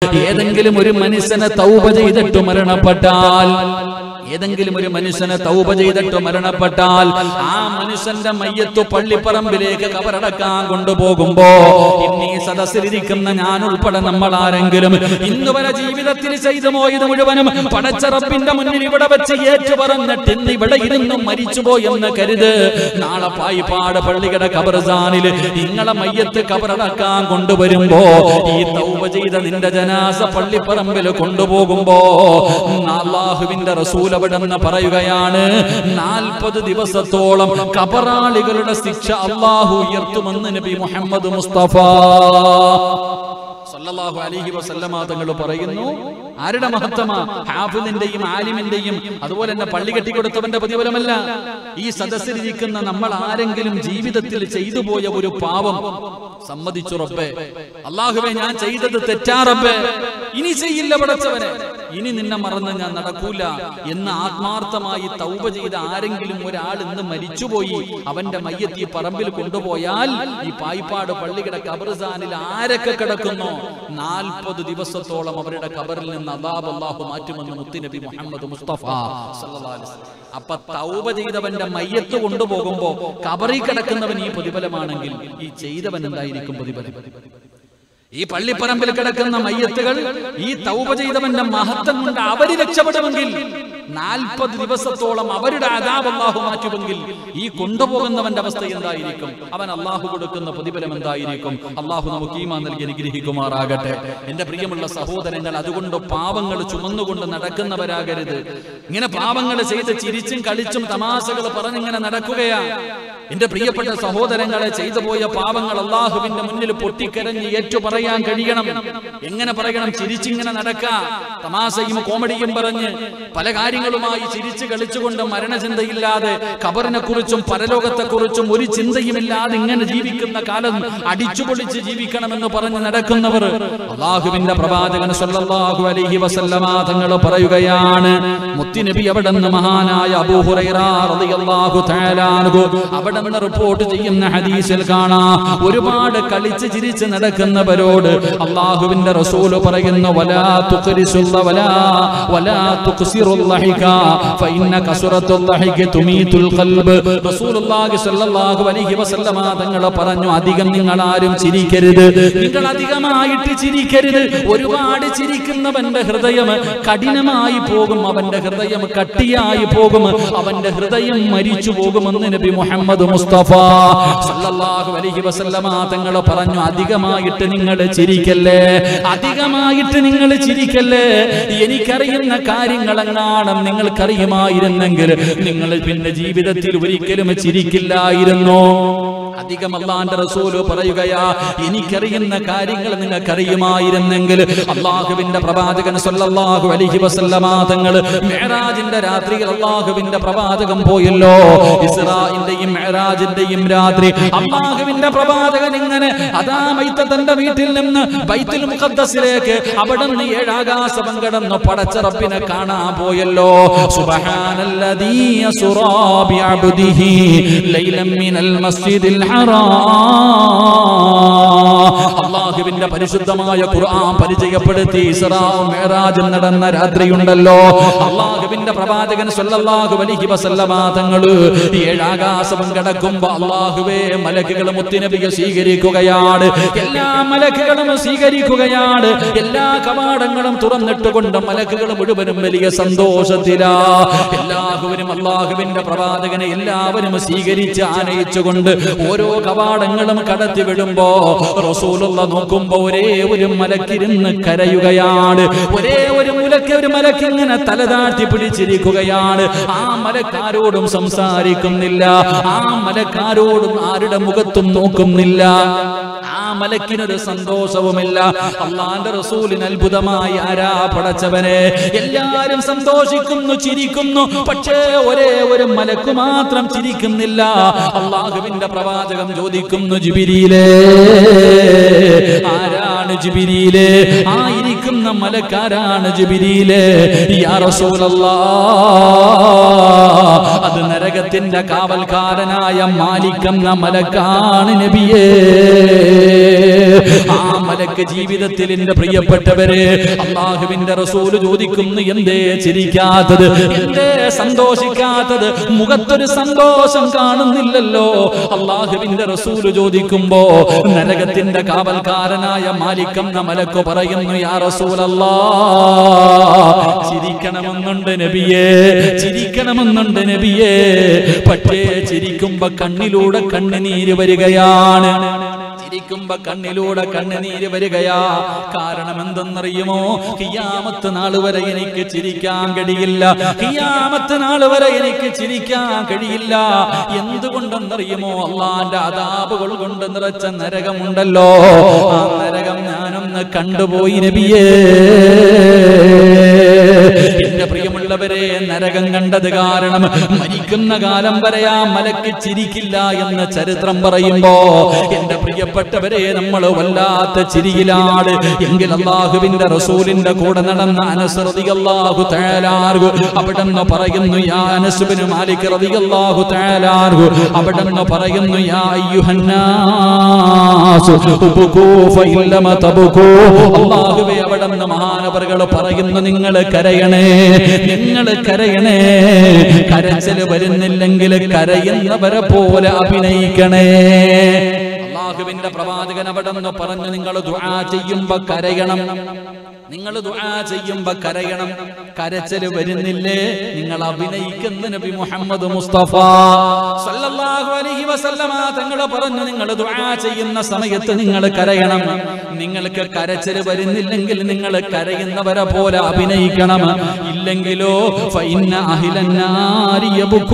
ഏതെങ്കിലും ഒരു മനുഷ്യനെ തൗബ ചെയ്തിട്ട് മരണപ്പെട്ടാൽ ഏതെങ്കിലും ഒരു മനുഷ്യനെ തൗബ ചെയ്തിട്ട് മരണപ്പെട്ടാൽ ആ മനുഷ്യന്റെ മയ്യത്ത് പള്ളിപ്പറമ്പിലേക്ക് കബറടക്കാൻ കൊണ്ടുപോകുമ്പോ ഇന്നീ സദസ്സിലിരിക്കുന്ന ഞാൻ ഉൾപ്പെടെ നമ്മൾ ആരെങ്കിലും ഇന്ന് വരെ ജീവിതത്തിൽ ചെയ്തു പോയത് മുഴുവനും പടച്ചറപ്പിന്റെ മുന്നിൽ ഇവിടെ വെച്ച് ഏറ്റു പറഞ്ഞിട്ട് ഇന്ന് ഇവിടെ ഇരുന്നും മരിച്ചുപോയെന്ന് കരുത് നാളെ പായിപ്പാട് പള്ളിയുടെ കബർസാനിൽ നിങ്ങളെ മയ്യത്ത് കബറടക്കാൻ കൊണ്ടുവരുമ്പോ ഈ തൗബ ചെയ്ത നിന്റെ ജനാസ പള്ളിപ്പറമ്പിൽ കൊണ്ടുപോകുമ്പോ അള്ളാഹുവിന്റെ റസൂൽ അവിടെ നിന്ന് പറയുകയാണ് നാൽപ്പത് ദിവസത്തോളം കബറാളികളുടെ ശിക്ഷ അള്ളാഹു ഉയർത്തുമെന്ന് നബി മുഹമ്മദ് മുസ്തഫ സല്ലല്ലാഹു അലൈഹി വസല്ലമ തങ്ങൾ പറയുന്നു ആരുടെ മഹത്വമാ ഹാഫിലിന്റെയും ആലിമിന്റെയും അതുപോലെ തന്നെ പള്ളി കെട്ടിക്കൊടുത്തവന്റെ പ്രതിഫലമല്ല ഈ സദസ്സിലിരിക്കുന്ന നമ്മൾ ആരെങ്കിലും ജീവിതത്തിൽ ചെയ്തു പോയ ഒരു പാവം സമ്മതിച്ചു റബ്ബേ അള്ളാഹുവെ ഞാൻ ചെയ്തത് തെറ്റാ റബ്ബേ ഇനി ചെയ്യില്ല പടച്ചവനെ ഇനി നിന്നെ മറന്ന് ഞാൻ നടക്കൂല എന്ന് ആത്മാർത്ഥമായി തൗബ ചെയ്ത ആരെങ്കിലും ഒരാൾ ഇന്ന് മരിച്ചുപോയി അവന്റെ മയ്യത്ത് ഈ പറമ്പിൽ കൊണ്ടുപോയാൽ ഈ പായിപ്പാട് പള്ളിയുടെ കബർസാനിൽ ആരൊക്കെ കിടക്കുന്നോ നാൽപ്പത് ദിവസത്തോളം അവരുടെ കബറിൽ നിന്ന് അതാബ് അള്ളാഹു മാറ്റുമെന്ന് മുത്തുനബി മുഹമ്മദ് മുസ്തഫ സല്ലല്ലാഹു അലൈഹി വസല്ലം. അപ്പൊ തൗബ ചെയ്തവന്റെ മയ്യത്ത് കൊണ്ടുപോകുമ്പോ കബറിൽ കിടക്കുന്നവൻ ഈ പ്രതിഫലമാണെങ്കിൽ ഈ ചെയ്തവൻ എന്തായിരിക്കും പ്രതിഫലം ഈ പള്ളിപ്പറമ്പിൽ കിടക്കുന്ന മയ്യത്തുകൾ ഈ തൗബ ചെയ്തവന്റെ മഹത്വം കൊണ്ട് അവര് രക്ഷപ്പെടുമെങ്കിൽ നാൽപ്പത് ദിവസത്തോളം അവരുടെ അതാബ് അള്ളാഹു മാറ്റുമെങ്കിൽ ഈ കൊണ്ടുപോകുന്നവന്റെ അവസ്ഥ എന്തായിരിക്കും അവൻ അള്ളാഹു കൊടുക്കുന്ന പ്രതിഫലം എന്തായിരിക്കും അള്ളാഹു നമുക്ക് ഈമാ നൽകി അനുഗ്രഹിക്കുമാറാകട്ടെ എന്റെ പ്രിയമുള്ള സഹോദരങ്ങൾ അതുകൊണ്ട് പാവങ്ങൾ ചുമന്നുകൊണ്ട് നടക്കുന്നവരാകരുത് ഇങ്ങനെ പാവങ്ങൾ ചെയ്ത് ചിരിച്ചും കളിച്ചും തമാശകൾ പറഞ്ഞിങ്ങനെ നടക്കുകയാ എന്റെ പ്രിയപ്പെട്ട സഹോദരങ്ങളെ ചെയ്തു പോയ പാവങ്ങൾ അള്ളാഹുവിന്റെ മുന്നിൽ പൊട്ടിക്കരഞ്ഞ് ഏറ്റു പറയാൻ കഴിയണം എങ്ങനെ പറയണം ചിരിച്ചിങ്ങനെ നടക്ക തമാശയും കോമഡിയും പറഞ്ഞ് പല കാര്യങ്ങളുമായി ചിരിച്ചു കളിച്ചുകൊണ്ട് മരണചിന്തയില്ലാതെ ഖബറിനെ കുറിച്ചും പരലോകത്തെ കുറിച്ചും ഒരു ചിന്തയുമില്ലാതെ ഇങ്ങനെ ജീവിക്കുന്ന കാലം അടിച്ചുപൊളിച്ച് ജീവിക്കണമെന്ന് പറഞ്ഞ് നടക്കുന്നവർ അള്ളാഹുവിന്റെ പ്രവാചകൻ സല്ലല്ലാഹു അലൈഹി വസല്ലമ തങ്ങൾ പറയുകയാണ് മുത്തിനബി അവിടെ നിന്ന് മഹാനായ അബൂ ഹുറൈറ റളിയല്ലാഹു തആല അൻഹു അവിടെ നിന്ന് റിപ്പോർട്ട് ചെയ്യുന്ന ഹദീസിൽ കാണാം ഒരുപാട് കളിച്ച് ചിരിച്ച് നടക്കുന്നവരോട് അള്ളാഹുവിന്റെ റസൂല് പറയുന്നു വലാ തുഖ്രിസുല്ല വലാ വലാ തുഖ്സിറുൽ ലഹിക ഫഇന്ന കസറത്തുൽ ലഹിക തുമീതുൽ ഖൽബ് റസൂലുള്ളാഹി സ്വല്ലല്ലാഹു അലൈഹി വസല്ലമ തങ്ങൾ പറഞ്ഞു അധികം നിങ്ങൾ ആരും ചിരിക്കരുത് നിങ്ങൾ അധികമായിട്ട് ചിരിക്കരുത് ഒരുപാട് ചിരിക്കുന്നവന്റെ ഹൃദയം കഠിനമായി പോകും അവന്റെ ഹൃദയം കട്ടിയായി പോകും അവന്റെ ഹൃദയം മരിച്ചു പോകുമെന്ന് നബി മുഹമ്മദ് മുസ്തഫ സല്ലല്ലാഹു അലൈഹി വസല്ലമ തങ്ങൾ പറഞ്ഞു അധികമായിട്ട് നിങ്ങൾ ചിരിക്കല്ലേ അധികമായിട്ട് നിങ്ങൾ ചിരിക്കല്ലേ എനിക്കറിയുന്ന കാര്യങ്ങളെങ്ങാണ് നിങ്ങൾക്കറിയുമായിരുന്നെങ്കിൽ നിങ്ങൾ പിന്നെ ജീവിതത്തിൽ ഒരിക്കലും ചിരിക്കില്ലായിരുന്നു അധികം അള്ളാന്റെ റസൂല് പറയുകയാ എനിക്കറിയുന്ന കാര്യങ്ങൾ നിങ്ങൾക്കറിയുമായിരുന്നെങ്കിൽ അള്ളാഹുവിന്റെ പ്രവാചകൻ സല്ലല്ലാഹു അലൈഹി വസല്ലമ തങ്ങൾ മെഹറാജിന്റെ രാത്രിയിൽ അള്ളാഹുവിന്റെ പ്രവാചകൻ പോയല്ലോ ഇസ്രായിന്റെയും മെഹറാജിന്റെയും രാത്രി അള്ളാഹുവിന്റെ പ്രവാചകൻ ഇങ്ങനെ അതാ മൈത്ത തന്റെ വീട്ടിൽ നിന്ന് ബൈത്തുൽ മുഖദ്ദസിലേക്ക് അവിടെ നിന്ന് ഏഴാകാശം കടന്ന് പടച്ച റബ്ബിനെ കാണാൻ പോയല്ലോ സുബ്ഹാനല്ലദീ യസ്റാ ബിഅബ്ദിഹി ലൈലൻ മിനൽ മസ്ജിദിൽ ഹറാം അള്ളാഹുവിന്റെ പരിശുദ്ധമായ ഖുർആൻ പരിചയപ്പെടുത്തി ഇസ്രാവും മേറാജും നടന്ന രാത്രിയുണ്ടല്ലോ അള്ളാഹുവിന്റെ പ്രവാചകൻ സല്ലല്ലാഹു അലൈഹി വസല്ലമ തങ്ങള് ഏഴാകാശം കടക്കുമ്പോ അള്ളാഹുവേ മലക്കുകൾ മുത്തുനബിയെ സ്വീകരിക്കുകയാണ് എല്ലാ മലക്കുകളും സ്വീകരിക്കുകയാണ് എല്ലാ കവാടങ്ങളും തുറന്നിട്ടുകൊണ്ട് മലക്കുകൾ മുഴുവനും വലിയ സന്തോഷത്തിലാ എല്ലാവരും അള്ളാഹുവിന്റെ പ്രവാചകനെ എല്ലാവരും സ്വീകരിച്ച് ആനയിച്ചുകൊണ്ട് ഓരോ കവാടങ്ങളും കടത്തി വിടുമ്പോ റസൂലുള്ള നോക്കുമ്പോ ഒരേ ഒരു മലക്കിരുന്ന് കരയുകയാണ് ഒരേ ഒരു മുലക്ക് ഒരു മലക്ക് ഇങ്ങനെ തലതാഴ്ത്തി പിടിച്ചിരിക്കുകയാണ് ആ മലക്കാരോടും സംസാരിക്കുന്നില്ല ആ മലക്കാരോടും ആരുടെ മുഖത്തും നോക്കുന്നില്ല ആ മലക്കിനൊരു സന്തോഷവുമില്ല അള്ളാന്റെ റസൂലിന് അത്ഭുതമായി ആരാ പടച്ചവനെ എല്ലാരും സന്തോഷിക്കുന്നു ചിരിക്കുന്നു പക്ഷേ ഒരേ ഒരു മലക്ക് മാത്രം ചിരിക്കുന്നില്ല അള്ളാഹുവിന്റെ പ്രവാചകം ചോദിക്കുന്നു ജിബിരിയിലേ ആരാണ് ജിബിരിയിലെ ആ ഇരിക്കുന്ന മാലിക്കുന്ന മലക്കാരാണ് ജിബിരിയിലെ യാ റസൂലല്ലാ അത് നരകത്തിന്റെ കാവൽക്കാരനായ മാലിക്കുന്ന മലക്കാണ് നബിയേ ആ മലക്ക് ജീവിതത്തിൽ എന്റെ പ്രിയപ്പെട്ടവരെ അള്ളാഹുവിന്റെ റസൂല് ചോദിക്കുന്നു എന്തേ ചിരിക്കാത്തത് എന്തേ സന്തോഷിക്കാത്തത് മുഖത്തൊരു സന്തോഷം കാണുന്നില്ലല്ലോ അള്ളാഹുവിന്റെ റസൂല് ചോദിക്കുമ്പോ നരകത്തിന്റെ കാവൽക്കാരനായ മാലിക്കെന്ന മലക്ക് പറയുന്നു യാ റസൂലല്ലാ ചിരിക്കണമെന്നുണ്ട് നബിയേ ചിരിക്കണമെന്നുണ്ട് നബിയേ പക്ഷേ ചിരിക്കുമ്പോ കണ്ണിലൂടെ കണ്ണുനീര് വരികയാണ് ചിരിക്കുമ്പോ കണ്ണിലൂടെ കണ്ണുനീര് വരികയാ കാരണം എന്തെന്നറിയുമോ ഹിയാമത്ത് നാള് വരെ എനിക്ക് ചിരിക്കാൻ കഴിയില്ല ഹിയാമത്ത് നാള് വരെ എനിക്ക് ചിരിക്കാൻ കഴിയില്ല എന്തുകൊണ്ടെന്നറിയുമോ അള്ളാന്റെ അതാപുകൾ കൊണ്ട് നിറച്ച നരകമുണ്ടല്ലോ ആ നരകം ഞാനൊന്ന് കണ്ടുപോയി നബിയേ എന്റെ പ്രിയമുള്ളവരെ നരകം കണ്ടത് കാരണം മരിക്കുന്ന കാലം വരെ ആ മലക്ക് ചിരിക്കില്ല എന്ന ചരിത്രം പറയുമ്പോ എന്റെ പ്രിയപ്പെട്ടവരെ നമ്മൾ വല്ലാത്ത ചിരിയിലാണ് എങ്കിൽ അള്ളാഹുവിന്റെ റസൂലിന്റെ കൂടെ നടന്ന അനസ്രതി അള്ളാഹു തേലാർഗു അവിടെ നിന്ന് പറയുന്നു യാ അനസുബിന് മാലിക് റതി അള്ളാഹു തേലാർഗു അവിടെ നിന്ന് പറയുന്നു യാ അയ്യുഹന്നാസു ഉബ്കൂ ഫഇല്ലമ തബ്കൂ അള്ളാഹുവേ അവിടെ നിന്ന് മഹാനവറുകൾ പറയുന്നു നിങ്ങൾ കരയണേ നിങ്ങൾ കരയണേ കരച്ചല് വരുന്നില്ലെങ്കിൽ കരയുന്നവരെ പോലെ അഭിനയിക്കണേ അള്ളാഹുവിന്റെ പ്രവാചകൻ അവിടെ നിന്ന് പറഞ്ഞു നിങ്ങൾ ദുആ ചെയ്യുമ്പോ കരയണം നിങ്ങൾ ദുആ ചെയ്യുമ്പോ കരയണം കരച്ചല് വരുന്നില്ലേ നിങ്ങൾ അഭിനയിക്കുന്ന നബി മുഹമ്മദ് മുസ്തഫ സല്ലല്ലാഹു അലൈഹി വസല്ലമ തങ്ങൾ പറഞ്ഞു നിങ്ങൾ ദുആ ചെയ്യുന്ന സമയത്ത് നിങ്ങൾ കരയണം നിങ്ങൾക്ക് കരച്ചല് വരുന്നില്ലെങ്കിൽ നിങ്ങൾ കരയുന്നവരെ പോലെ അഭിനയിക്കണം ഇല്ലെങ്കിലോ ഫഇന്ന അഹിലന്നാരി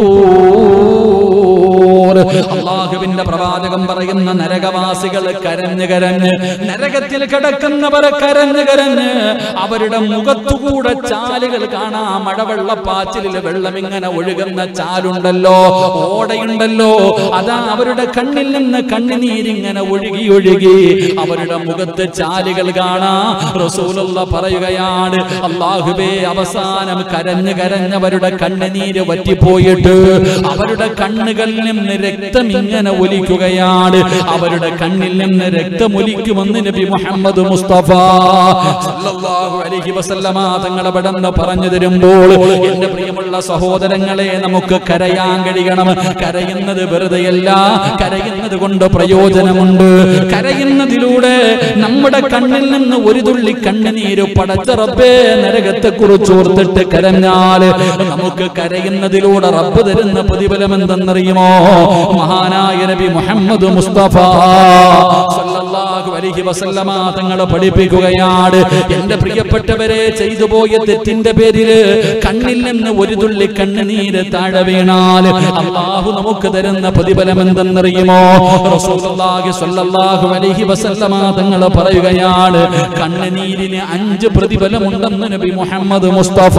യബ്കൂർ അള്ളാഹുവിന്റെ പ്രവാചകം പറയുന്ന നരകവാസികൾ കരഞ്ഞ് കരഞ്ഞ് നരകത്തിൽ കിടക്കുന്നവരെ കരഞ്ഞ് കരഞ്ഞ് അവരുടെ മുഖത്തുകൂടെ ചാലുകൾ കാണാം മഴവെള്ളപ്പാച്ചിലിൽ വെള്ളം ഇങ്ങനെ ഒഴുകുന്ന ചാലുണ്ടല്ലോ ഓടയുണ്ടല്ലോ അതാ അവരുടെ കണ്ണിൽ നിന്ന് കണ്ണുനീരിങ്ങനെ ഒഴുകി ഒഴുകി അവരുടെ മുഖത്ത് ചാലുകൾ കാണാ റസൂലുള്ള പറയുകയാണ് അള്ളാഹുബേ അവസാനം കരഞ്ഞ് കരഞ്ഞവരുടെ കണ്ണുനീര് വറ്റിപ്പോയിട്ട് അവരുടെ കണ്ണുകളിൽ നിന്ന് രക്തം ഇങ്ങനെ ഒലിക്കുകയാണ് അവരുടെ കണ്ണിൽ നിന്ന് രക്തമൊലിക്കുമെന്ന് നബി മുഹമ്മദ് മുസ്തഫ സല്ലല്ലാഹു അലൈഹി വസല്ലമ തങ്ങൾ അവിടെന്ന് പറഞ്ഞു തരുമ്പോൾ എന്റെ പ്രിയമുള്ള സഹോദരങ്ങളെ നമുക്ക് കരയാൻ കഴിയണം കരയുന്നത് വെറുതെയല്ല കരയുന്നത് കൊണ്ട് പ്രയോജനമുണ്ട് കരയുന്നതിലൂടെ നമ്മുടെ കണ്ണിൽ നിന്ന് ഒരു തുള്ളി കണ്ണുനീര് പടച്ച റബ്ബേ നരകത്തെ കുറിച്ച് ഓർത്തിട്ട് കരഞ്ഞാൽ നമുക്ക് കരയുന്നതിലൂടെ റബ്ബ് തരുന്ന പ്രതിഫലം എന്തെന്നറിയുമോ മഹാനായ നബി മുഹമ്മദ് മുസ്തഫ സല്ലല്ലാഹു അലൈഹി വസല്ലമ തങ്ങൾ പഠിപ്പിക്കുകയാണ് എന്റെ പ്രിയപ്പെട്ടവരെ ചെയ്തു പോയ തെറ്റിന്റെ പേരില് കണ്ണിൽ നിന്ന് ഒരു തുള്ളി കണ്ണുനീര് താഴെ വീണാൽ അള്ളാഹു നമുക്ക് തരുന്ന പ്രതിഫലം എന്തെന്നറിയുമോ റസൂലുള്ളാഹി സ്വല്ലല്ലാഹു അലൈഹി വസല്ലമ തങ്ങൾ പറയുകയാണ് കണ്ണുനീരിന് അഞ്ച് പ്രതിഫലമുണ്ടെന്ന് നബി മുഹമ്മദ് മുസ്തഫ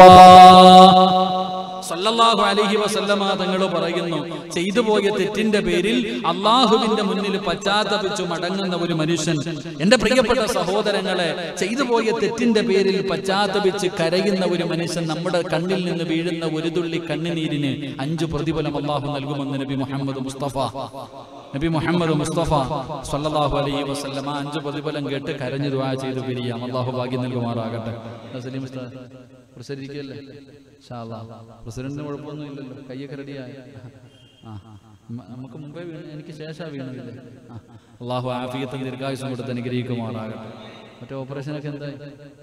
സല്ലല്ലാഹു അലൈഹി വസല്ലമ തങ്ങൾ പറയുന്നു ചെയ്തു പോയ തെറ്റിന്റെ പേരിൽ അള്ളാഹുവിന്റെ മുന്നിൽ പശ്ചാത്തപിച്ചു മടങ്ങുന്ന ഒരു മനുഷ്യൻ എന്റെ പ്രിയപ്പെട്ട സഹോദരങ്ങളെ ചെയ്തു പോയ തെറ്റിന്റെ പേരിൽ പശ്ചാത്തപിച്ച് കരയുന്ന ഒരു മനുഷ്യൻ നമ്മുടെ കണ്ണിൽ നിന്ന് വീഴുന്ന ഒരു തുള്ളി കണ്ണുനീരിന് അഞ്ചു പ്രതിഫലം അള്ളാഹു നൽകുമെന്ന് നബി മുഹമ്മദ് മുസ്തഫ നബി മുഹമ്മദ് മുസ്തഫ സല്ലല്ലാഹു അലൈഹി വസല്ലമ അഞ്ചു പ്രതിഫലം കേട്ട് കരഞ്ഞു ദുആ ചെയ്തു പിരിയാം അള്ളാഹു ഭാഗ്യം നൽകുമാറാകട്ടെ സലീം ഉസ്താദ് പ്രസരിക്കല്ലേ പ്രസിഡന്റിന് കുഴപ്പമൊന്നും ഇല്ലല്ലോ കയ്യൊക്കെ റെഡിയായി ആ മ- നമുക്ക് മുമ്പേ വീണ് എനിക്ക് ശേഷം വീണതില്ലേ ആ അള്ളാഹു ആഫിയത്തും ദീർഘായുസം കൊടുത്ത് അനുഗ്രഹിക്കുമാറാകട്ടെ മറ്റേ ഓപ്പറേഷനൊക്കെ എന്തായി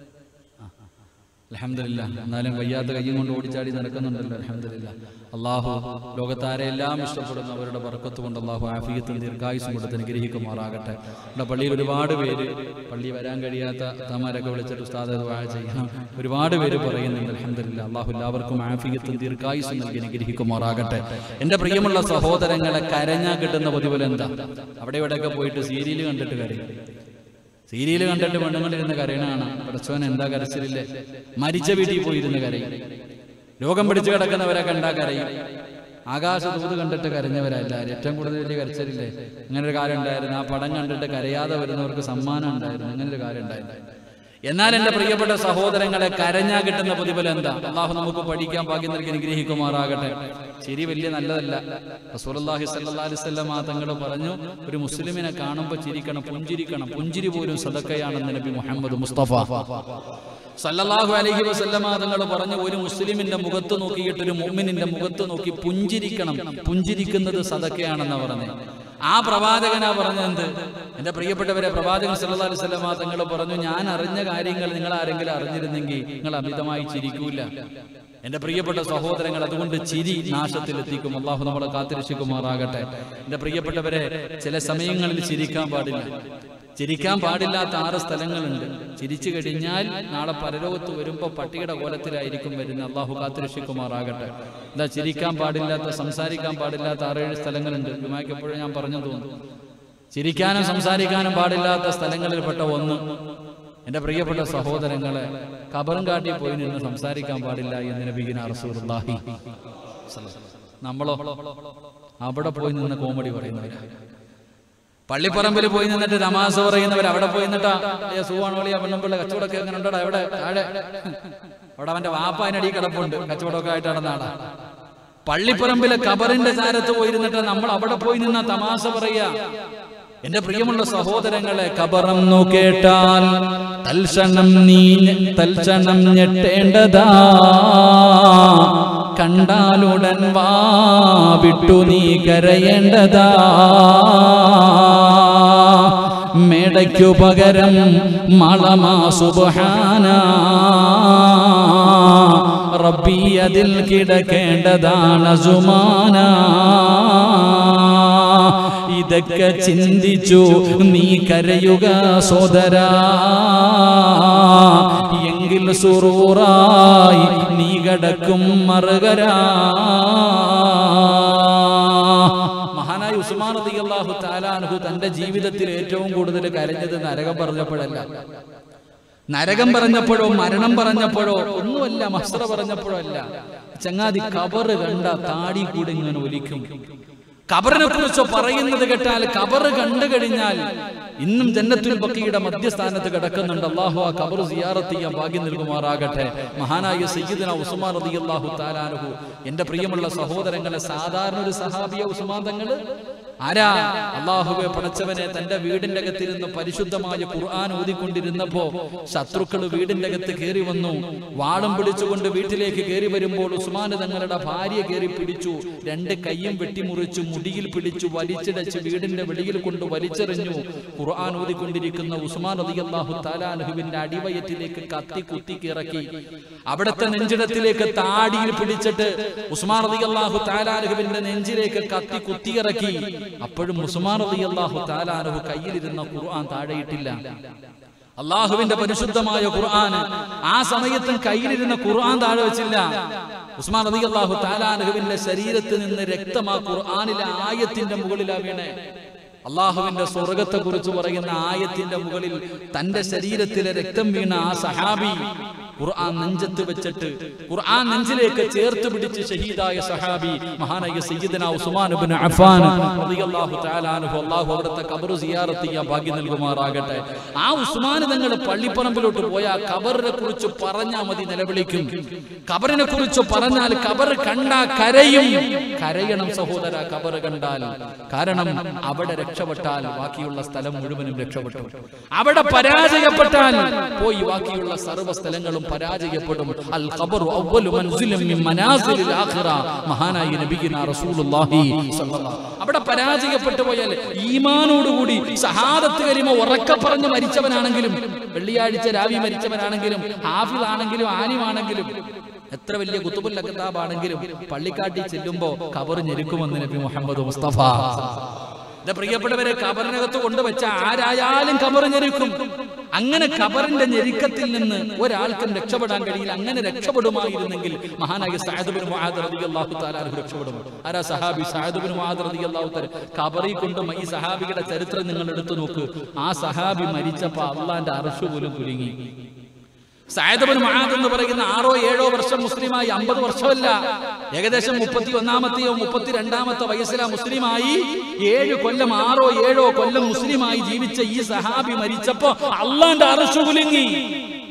അലഹമില്ല എന്നാലും വയ്യാത്ത കയ്യും കൊണ്ട് ഓടിച്ചാടി നടക്കുന്നുണ്ടല്ലോ അലഹമില്ല അള്ളാഹു ലോകത്താരെ എല്ലാം ഇഷ്ടപ്പെടുന്ന അവരുടെ ബർക്കത്ത് കൊണ്ട് അള്ളാഹു ആഫിയത്തും ദീർഘായുസും കൊടുത്ത് അനുഗ്രഹിക്കുമാറാകട്ടെ നമ്മുടെ പള്ളിയിൽ ഒരുപാട് പേര് പള്ളി വരാൻ കഴിയാത്ത തമാരൊക്കെ വിളിച്ചിട്ട് ഉസ്താദ് ദുആ ചെയ്യണം ഒരുപാട് പേര് പറയുന്നുണ്ട് അലഹമില്ല അള്ളാഹു എല്ലാവർക്കും ആഫിയത്തും ദീർഘായുസും നൽകി അനുഗ്രഹിക്കുമാറാകട്ടെ എന്റെ പ്രിയമുള്ള സഹോദരങ്ങളെ കരഞ്ഞാൽ കിട്ടുന്ന പ്രതിഫലം എന്താ അവിടെ ഇവിടെയൊക്കെ പോയിട്ട് സീരിയൽ കണ്ടിട്ട് കരയും സീരിയൽ കണ്ടിട്ട് പെണ്ണുങ്ങളിരുന്ന് കരയണാണ് പഠിച്ചവൻ എന്താ കരച്ചിലില്ലേ മരിച്ച വീട്ടിൽ പോയിരുന്ന് കരയും രോഗം പിടിച്ചു കിടക്കുന്നവരെ കണ്ടാ കരയും ആകാശ ദൂത് കണ്ടിട്ട് കരഞ്ഞവരല്ലാരും ഏറ്റവും കൂടുതൽ വലിയ കരച്ചിലില്ലേ അങ്ങനെ ഒരു കാര്യം ഉണ്ടായിരുന്നു ആ പടം കണ്ടിട്ട് കരയാതെ വരുന്നവർക്ക് സമ്മാനം ഉണ്ടായിരുന്നു അങ്ങനെ ഒരു കാര്യം ഉണ്ടായിരുന്നു എന്നാൽ എന്റെ പ്രിയപ്പെട്ട സഹോദരങ്ങളെ കരഞ്ഞാ കിട്ടുന്ന പ്രതിഫലം എന്താ അള്ളാഹു നമുക്ക് പഠിക്കാൻ ഭാഗ്യം നൽകി അനുഗ്രഹിക്കുമാറാകട്ടെ ശരി വലിയ നല്ലതല്ല റസൂലുള്ളാഹി സ്വല്ലല്ലാഹി അലൈഹി വസല്ലം തങ്ങൾ പറഞ്ഞു ഒരു മുസ്ലിമിനെ കാണുമ്പോൾ ചിരിക്കണം പുഞ്ചിരിക്കണം പുഞ്ചിരി പോലും സദക്കയാണെന്ന് നബി മുഹമ്മദ് മുസ്തഫ സല്ലല്ലാഹു അലൈഹി വസല്ലമ തങ്ങൾ പറഞ്ഞു ഒരു മുസ്ലിമിന്റെ മുഖത്ത് നോക്കിയിട്ട് ഒരു മുഅ്മിനിന്റെ മുഖത്ത് നോക്കി പുഞ്ചിരിക്കണം പുഞ്ചിരിക്കുന്നത് സദക്കയാണെന്ന് പറഞ്ഞത് ആ പ്രവാചകനാ പറഞ്ഞത് എന്റെ പ്രിയപ്പെട്ടവരെ പ്രവാചകൻ സല്ലല്ലാഹു അലൈഹി വസല്ലമ തങ്ങൾ പറഞ്ഞു ഞാൻ അറിഞ്ഞ കാര്യങ്ങൾ നിങ്ങൾ ആരെങ്കിലും അറിഞ്ഞിരുന്നെങ്കിൽ നിങ്ങൾ അമിതമായി ചിരിക്കൂല എന്റെ പ്രിയപ്പെട്ട സഹോദരങ്ങൾ അതുകൊണ്ട് ചിരി നാശത്തിലെത്തിക്കും അള്ളാഹു നമ്മളെ കാത്തിരക്ഷിക്കുമാറാകട്ടെ എന്റെ പ്രിയപ്പെട്ടവരെ ചില സമയങ്ങളിൽ ചിരിക്കാൻ പാടില്ല ചിരിക്കാൻ പാടില്ലാത്ത ആറ് സ്ഥലങ്ങളുണ്ട് ചിരിച്ചു കഴിഞ്ഞാൽ നാളെ പരലോകത്ത് വരുമ്പോ പട്ടിയുടെ കോലത്തിലായിരിക്കും വരുന്നത് അള്ളാഹു കാത്തിരക്ഷിക്കുമാറാകട്ടെ എന്താ ചിരിക്കാൻ പാടില്ലാത്ത സംസാരിക്കാൻ പാടില്ലാത്ത ആറേഴ് സ്ഥലങ്ങളുണ്ട് വിമാക്കപ്പോഴും ഞാൻ പറഞ്ഞു തോന്നുന്നു ചിരിക്കാനും സംസാരിക്കാനും പാടില്ലാത്ത സ്ഥലങ്ങളിൽപ്പെട്ട ഒന്ന് എന്റെ പ്രിയപ്പെട്ട സഹോദരങ്ങളെ കബറും കാട്ടി പോയി നിന്ന് സംസാരിക്കാൻ പാടില്ല എന്ന് നബീന റസൂലുള്ളാഹി നമ്മളോ അവിടെ പോയി നിന്ന് കോമഡി പറയുന്നവരാ പള്ളിപ്പറമ്പിൽ പോയി നിന്നിട്ട് തമാശ പറയുന്നവർ അവിടെ പോയി നിന്നിട്ടാ ഏ സുവാണോളിയ പെണ്ണുമ്പിള്ള കച്ചവടമൊക്കെ എങ്ങനെ ഉണ്ടടാ എവിടെ താഴെ അവിടെ അവന്റെ വാപ്പ അതിനടി കിടപ്പുണ്ട് കച്ചവടമൊക്കെ ആയിട്ട് നടന്നാടാ പള്ളിപ്പറമ്പിലെ കബറിന്റെ ചാരത്ത് പോയിരുന്നിട്ട് നമ്മൾ അവിടെ പോയി നിന്ന തമാശ പറയാ എന്റെ പ്രിയമുള്ള സഹോദരങ്ങളെ കബറന്നു കേട്ടാൽ തൽക്ഷണം നീ തൽക്ഷണം ഞെട്ടേണ്ടതാ കണ്ടാലുടൻ വാ വിട്ടു നീ കരയേണ്ടതാ മേടയ്ക്കു പകരം മളമാ സുബഹാന റബ്ബി അതിൽ കിടക്കേണ്ടതാണ് സുമാന ഇതൊക്കെ ചിന്തിച്ചു നീ കരയുക സോദരാ എങ്കിൽ സുറൂറായി നീ കടക്കും മറുകരാ മഹാനായ ഉസ്മാൻ റളിയല്ലാഹു തആല അൻഹു തന്റെ ജീവിതത്തിൽ ഏറ്റവും കൂടുതൽ കരഞ്ഞത് നരകം പറഞ്ഞപ്പോഴല്ല നരകം പറഞ്ഞപ്പോഴോ മരണം പറഞ്ഞപ്പോഴോ ഒന്നുമല്ല മസ്ത്ര പറഞ്ഞപ്പോഴോ അല്ല ചങ്ങാതി കബറ് കണ്ട താടി കൂടെ ഇങ്ങനെ ഒലിക്കും കബറിനെ കുറിച്ച് പറയുന്നത് കേട്ടാൽ കബറ് കണ്ടു കഴിഞ്ഞാൽ ഇന്നും ജന്നത്തുൽ ബക്കിയുടെ മധ്യസ്ഥാനത്ത് കിടക്കുന്നുണ്ട് അള്ളാഹു ആ കബർ സിയാറത്ത് ചെയ്യാൻ ഭാഗ്യം നൽകുമാറാകട്ടെ മഹാനായ സയ്യിദിന ഉസ്മാൻ റളിയല്ലാഹു താലാനുഹു എന്റെ പ്രിയമുള്ള സഹോദരങ്ങളെ സാധാരണ ഒരു സഹാബിയ ഉസ്മാൻ തങ്ങള് ആരാ അള്ളാഹുവെ പടച്ചവനെ തന്റെ വീടിന്റെ അകത്തിരുന്ന് പരിശുദ്ധമായ ഖുർആൻ ഓതിക്കൊണ്ടിരുന്നപ്പോ ശത്രുക്കൾ വീടിന്റെ അകത്ത് കയറി വന്നു വാളും പിടിച്ചുകൊണ്ട് വീട്ടിലേക്ക് കയറി വരുമ്പോൾ ഉസ്മാൻ തങ്ങളുടെ ഭാര്യ കയറി പിടിച്ചു രണ്ട് കൈയും വെട്ടിമുറിച്ചു മുടിയിൽ പിടിച്ചു വലിച്ചിടച്ച് വീടിന്റെ വെളിയിൽ കൊണ്ട് വലിച്ചെറിഞ്ഞു ഖുർആൻ ഓതിക്കൊണ്ടിരിക്കുന്ന ഉസ്മാൻ അലിയല്ലാഹു താലാനുഹുവിന്റെ അടിവയറ്റിലേക്ക് കത്തി കുത്തി ഇറക്കി അവിടുത്തെ നെഞ്ചിടത്തിലേക്ക് താടിയിൽ പിടിച്ചിട്ട് ഉസ്മാൻ അലിയല്ലാഹു താലാനുഹുവിന്റെ നെഞ്ചിലേക്ക് കത്തി കുത്തിയിറക്കി അപ്പോഴും ഉസ്മാൻ അലിയല്ലാഹു താലാനുഹു കയ്യിലിരുന്ന ഖുർആൻ താഴെയിട്ടില്ല അള്ളാഹുവിന്റെ പരിശുദ്ധമായ ഖുർആൻ ആ സമയത്തും കയ്യിലിരുന്ന ഖുർആൻ താഴെ വെച്ചില്ല ഉസ്മാൻ അലി അള്ളാഹു താലാനുഹുവിന്റെ ശരീരത്തിൽ നിന്ന് രക്തം ആ ഖുർആാനിലെ ആയത്തിന്റെ മുകളിലാ വീണേ അള്ളാഹുവിന്റെ സ്വർഗത്തെ കുറിച്ച് പറയുന്ന ആയത്തിന്റെ മുകളിൽ തന്റെ ശരീരത്തിലെ രക്തം വീണ ആ സഹാബി ഖുർആൻ നെഞ്ചത്ത് വെച്ചിട്ട് ഖുർആൻ നെഞ്ചിലേക്ക് ചേർത്ത് പിടിച്ച് ഷഹീദായ സഹാബി മഹാനായ സയ്യിദന ഉസ്മാൻ ഇബ്നു അഫ്ഫാൻ റളിയല്ലാഹു തആല അൻഹു അല്ലാഹു അവിടുത്തെ ഖബർ സിയാറത്ത് ചെയ്യാൻ ഭാഗ്യം നൽകുമാറാകട്ടെ ആ ഉസ്മാൻ തങ്ങൾ പള്ളിപ്പറമ്പിലോട്ട് പോയ ആ ഖബറിനെ കുറിച്ച് പറഞ്ഞാൽ മതി നിലവിളിക്കും ഖബറിനെ കുറിച്ച് പറഞ്ഞാൽ ഖബർ കണ്ട കരയും കരയണം സഹോദര ഖബർ കണ്ടാൽ കാരണം അവിടെ രക്ഷപ്പെട്ടാൽ ബാക്കിയുള്ള സ്ഥലം മുഴുവനും രക്ഷപ്പെട്ടു അവിടെ പരാജയപ്പെട്ടാൽ പോയി ബാക്കിയുള്ള സർവ്വ സ്ഥലങ്ങളും പരാജയപ്പെടും അൽ ഖബറു അവ്വലു മൻസിലിൻ മിൻ മനാസിലിൽ ആഖിറ മഹാനായ നബിയിന റസൂലുള്ളാഹി സ്വല്ലല്ലാഹു അവിടെ പരാജയപ്പെട്ടു പോയാൽ ഈമാനോടുകൂടി ഷഹാദത്ത് കലിമ ഉറക്കെ പറഞ്ഞ് മരിച്ചവനാണെങ്കിലും വെള്ളിയാഴ്ച രാവി മരിച്ചവനാണെങ്കിലും ഹാഫിൽ ആണെങ്കിലും ആനിമാണെങ്കിലും എത്ര വലിയ കുത്തുബുൽ കിതാബാണെങ്കിലും പള്ളിക്കാട്ടി ചെല്ലുമ്പോ കബർ ഞെരുക്കുമെന്ന് നബി മുഹമ്മദ് മുസ്തഫ എന്റെ പ്രിയപ്പെട്ടവരെ കബറിനകത്ത് കൊണ്ടുവച്ച ആരായാലും കബർ ഞെരുക്കും അങ്ങനെ കബറിന്റെ ഞെരുക്കത്തിൽ നിന്ന് ഒരാൾക്കും രക്ഷപ്പെടാൻ കഴിയില്ല അങ്ങനെ രക്ഷപ്പെടുമായിരുന്നെങ്കിൽ മഹാനായ സാഹിബിൻ റളിയല്ലാഹു തആല അൻഹു രക്ഷപ്പെടും ആരാ സഹാബി സാഹിബിൻ റളിയല്ലാഹു തആല കബറി കൊണ്ടും ഈ സഹാബിയുടെ ചരിത്രം നിങ്ങൾ എടുത്തു നോക്ക് ആ സഹാബി മരിച്ചപ്പോ അള്ളാന്റെ അർഷ് പോലും കുലുങ്ങി സായദബൻ മഹാദ് എന്ന് പറയുന്ന ആറോ ഏഴോ വർഷം മുസ്ലിമായി അമ്പത് വർഷമല്ല ഏകദേശം മുപ്പത്തി ഒന്നാമത്തെയോ മുപ്പത്തി രണ്ടാമത്തെ വയസ്സിലാ മുസ്ലിമായി ഏഴ് കൊല്ലം ആറോ ഏഴോ കൊല്ലം മുസ്ലിമായി ജീവിച്ച ഈ സഹാബി മരിച്ചപ്പോ അള്ളാന്റെ അറച്ചു കുലുങ്ങി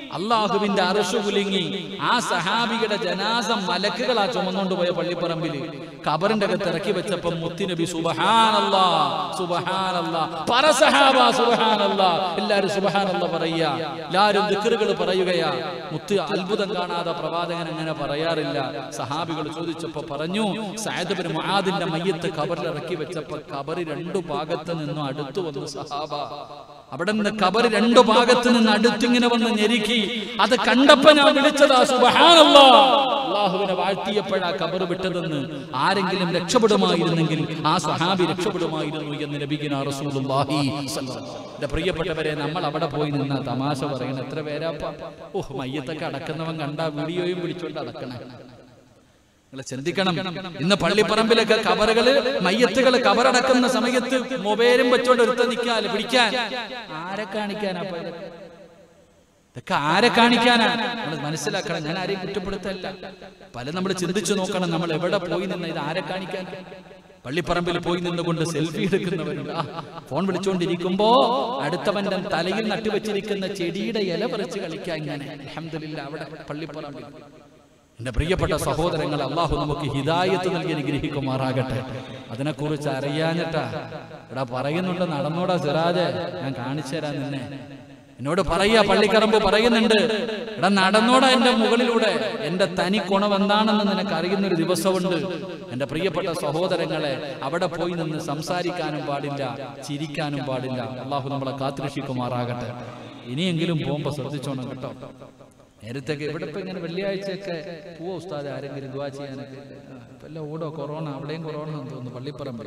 അള്ളാഹുവിന്റെ അറശു കുലുങ്ങി ആ സഹാബിയുടെ ജനാസ മലക്കുകളാ ചുമന്നുകൊണ്ട് പോയ പള്ളിപ്പറമ്പില് കബറിന്റെ അകത്ത് ഇറക്കി വെച്ചപ്പം മുത്തിനബി സുബഹാനല്ലാ സുബഹാനല്ലാ പറ സഹാബ സുബഹാനല്ലാ എല്ലാരും സുബഹാനല്ലാ പറയുക എല്ലാരും ദിക്റുകൾ പറയുകയാ മുത്ത് അത്ഭുതം കാണാതെ പ്രവാചകൻ അങ്ങനെ പറയാറില്ല സഹാബികൾ ചോദിച്ചപ്പോ പറഞ്ഞു സയദബിന് മുആദിന്റെ മയ്യത്ത് കബറിൽ ഇറക്കി വെച്ചപ്പോ കബറ് രണ്ടു ഭാഗത്ത് നിന്നും അടുത്തു വന്നു സഹാബ അവിടെ നിന്ന് കബർ രണ്ടു ഭാഗത്ത് നിന്ന് അടുത്തിങ്ങനെ വന്ന് ഞെരുക്കി അത് കണ്ടപ്പോ ഞാൻ വിളിച്ചതാ സുബഹാനല്ലാ അള്ളാഹുവിനെ വാഴ്ത്തിയപ്പോഴാ കബർ വിട്ടതെന്ന് ആരെങ്കിലും രക്ഷപ്പെടുമായിരുന്നെങ്കിൽ ആ സഹാബി രക്ഷപ്പെടുമായിരുന്നു എന്ന് നബിഗിന റസൂലുള്ളാഹി സ്വല്ലല്ലാഹു എന്റെ പ്രിയപ്പെട്ടവരെ നമ്മൾ അവിടെ പോയി നിന്ന തമാശ പറയണ എത്ര പേരാപ്പ ഓഹ് മയ്യത്തൊക്കെ അടക്കുന്നവൻ കണ്ട വീഡിയോയും പിടിച്ചോണ്ട് അടക്കണേ നിങ്ങൾ ചിന്തിക്കണം ഇന്ന് പള്ളിപ്പറമ്പിലൊക്കെ കബറുകള് മയ്യത്തുകൾ കബറടക്കുന്ന സമയത്ത് മൊബൈലും വെച്ചോണ്ട് ഒരുത്ത നിൽക്കാൻ പിടിക്കാൻ ആരെ കാണിക്കാനാ അപ്പൊ ഇതൊക്കെ? ഇതൊക്കെ ആരെ കാണിക്കാനാ നമ്മൾ മനസ്സിലാക്കണം ഞാൻ ആരെയും കുറ്റപ്പെടുത്തല്ല പല നമ്മൾ ചിന്തിച്ചു നോക്കണം നമ്മൾ എവിടെ പോയി നിന്ന് ഇത് ആരെ കാണിക്കാൻ പള്ളിപ്പറമ്പിൽ പോയി നിന്നുകൊണ്ട് സെൽഫി എടുക്കുന്നവരുണ്ട് ആ, ഫോൺ വിളിച്ചുകൊണ്ടിരിക്കുമ്പോ അടുത്തവന്റെ തലയിൽ നട്ടുവെച്ചിരിക്കുന്ന ചെടിയുടെ ഇല പറിച്ച് കളിക്കാൻ ഇങ്ങനെ അൽഹംദുലില്ലാ അവിടെ പള്ളിപ്പറമ്പിൽ എന്റെ പ്രിയപ്പെട്ട സഹോദരങ്ങൾ അള്ളാഹു നമുക്ക് ഹിദായത്ത് നൽകി അനുഗ്രഹിക്കുമാറാകട്ടെ അതിനെക്കുറിച്ച് അറിയാഞ്ഞിട്ടാ ഇവിടെ പറയുന്നുണ്ട് നടന്നോടാ സിറാജ് ഞാൻ കാണിച്ചു തരാം നിന്നെ എന്നോട് പറയാ പള്ളിക്കറമ്പ് പറയുന്നുണ്ട് എടാ നടന്നോടാ എന്റെ മുകളിലൂടെ എന്റെ തനി കുണം എന്താണെന്ന് നിനക്ക് അറിയുന്ന ഒരു ദിവസമുണ്ട് എന്റെ പ്രിയപ്പെട്ട സഹോദരങ്ങളെ അവിടെ പോയി നിന്ന് സംസാരിക്കാനും പാടില്ല ചിരിക്കാനും പാടില്ല അള്ളാഹു നമ്മളെ കാത്തിരക്ഷിക്കുമാറാകട്ടെ ഇനിയെങ്കിലും പോകുമ്പോ ശ്രദ്ധിച്ചോണം കേട്ടോ നേരത്തെ ഇവിടെ ഇപ്പൊ ഇങ്ങനെ വെള്ളിയാഴ്ചയൊക്കെ പോവോ ഉസ്താദ് ആരെങ്കിലും ദുവാ ചെയ്യാനൊക്കെ ആ, ഇപ്പൊ എല്ലാം ഓടോ കൊറോണ അവിടെയും കൊറോണ എന്ന് തോന്നുന്നു പള്ളിപ്പറമ്പിൽ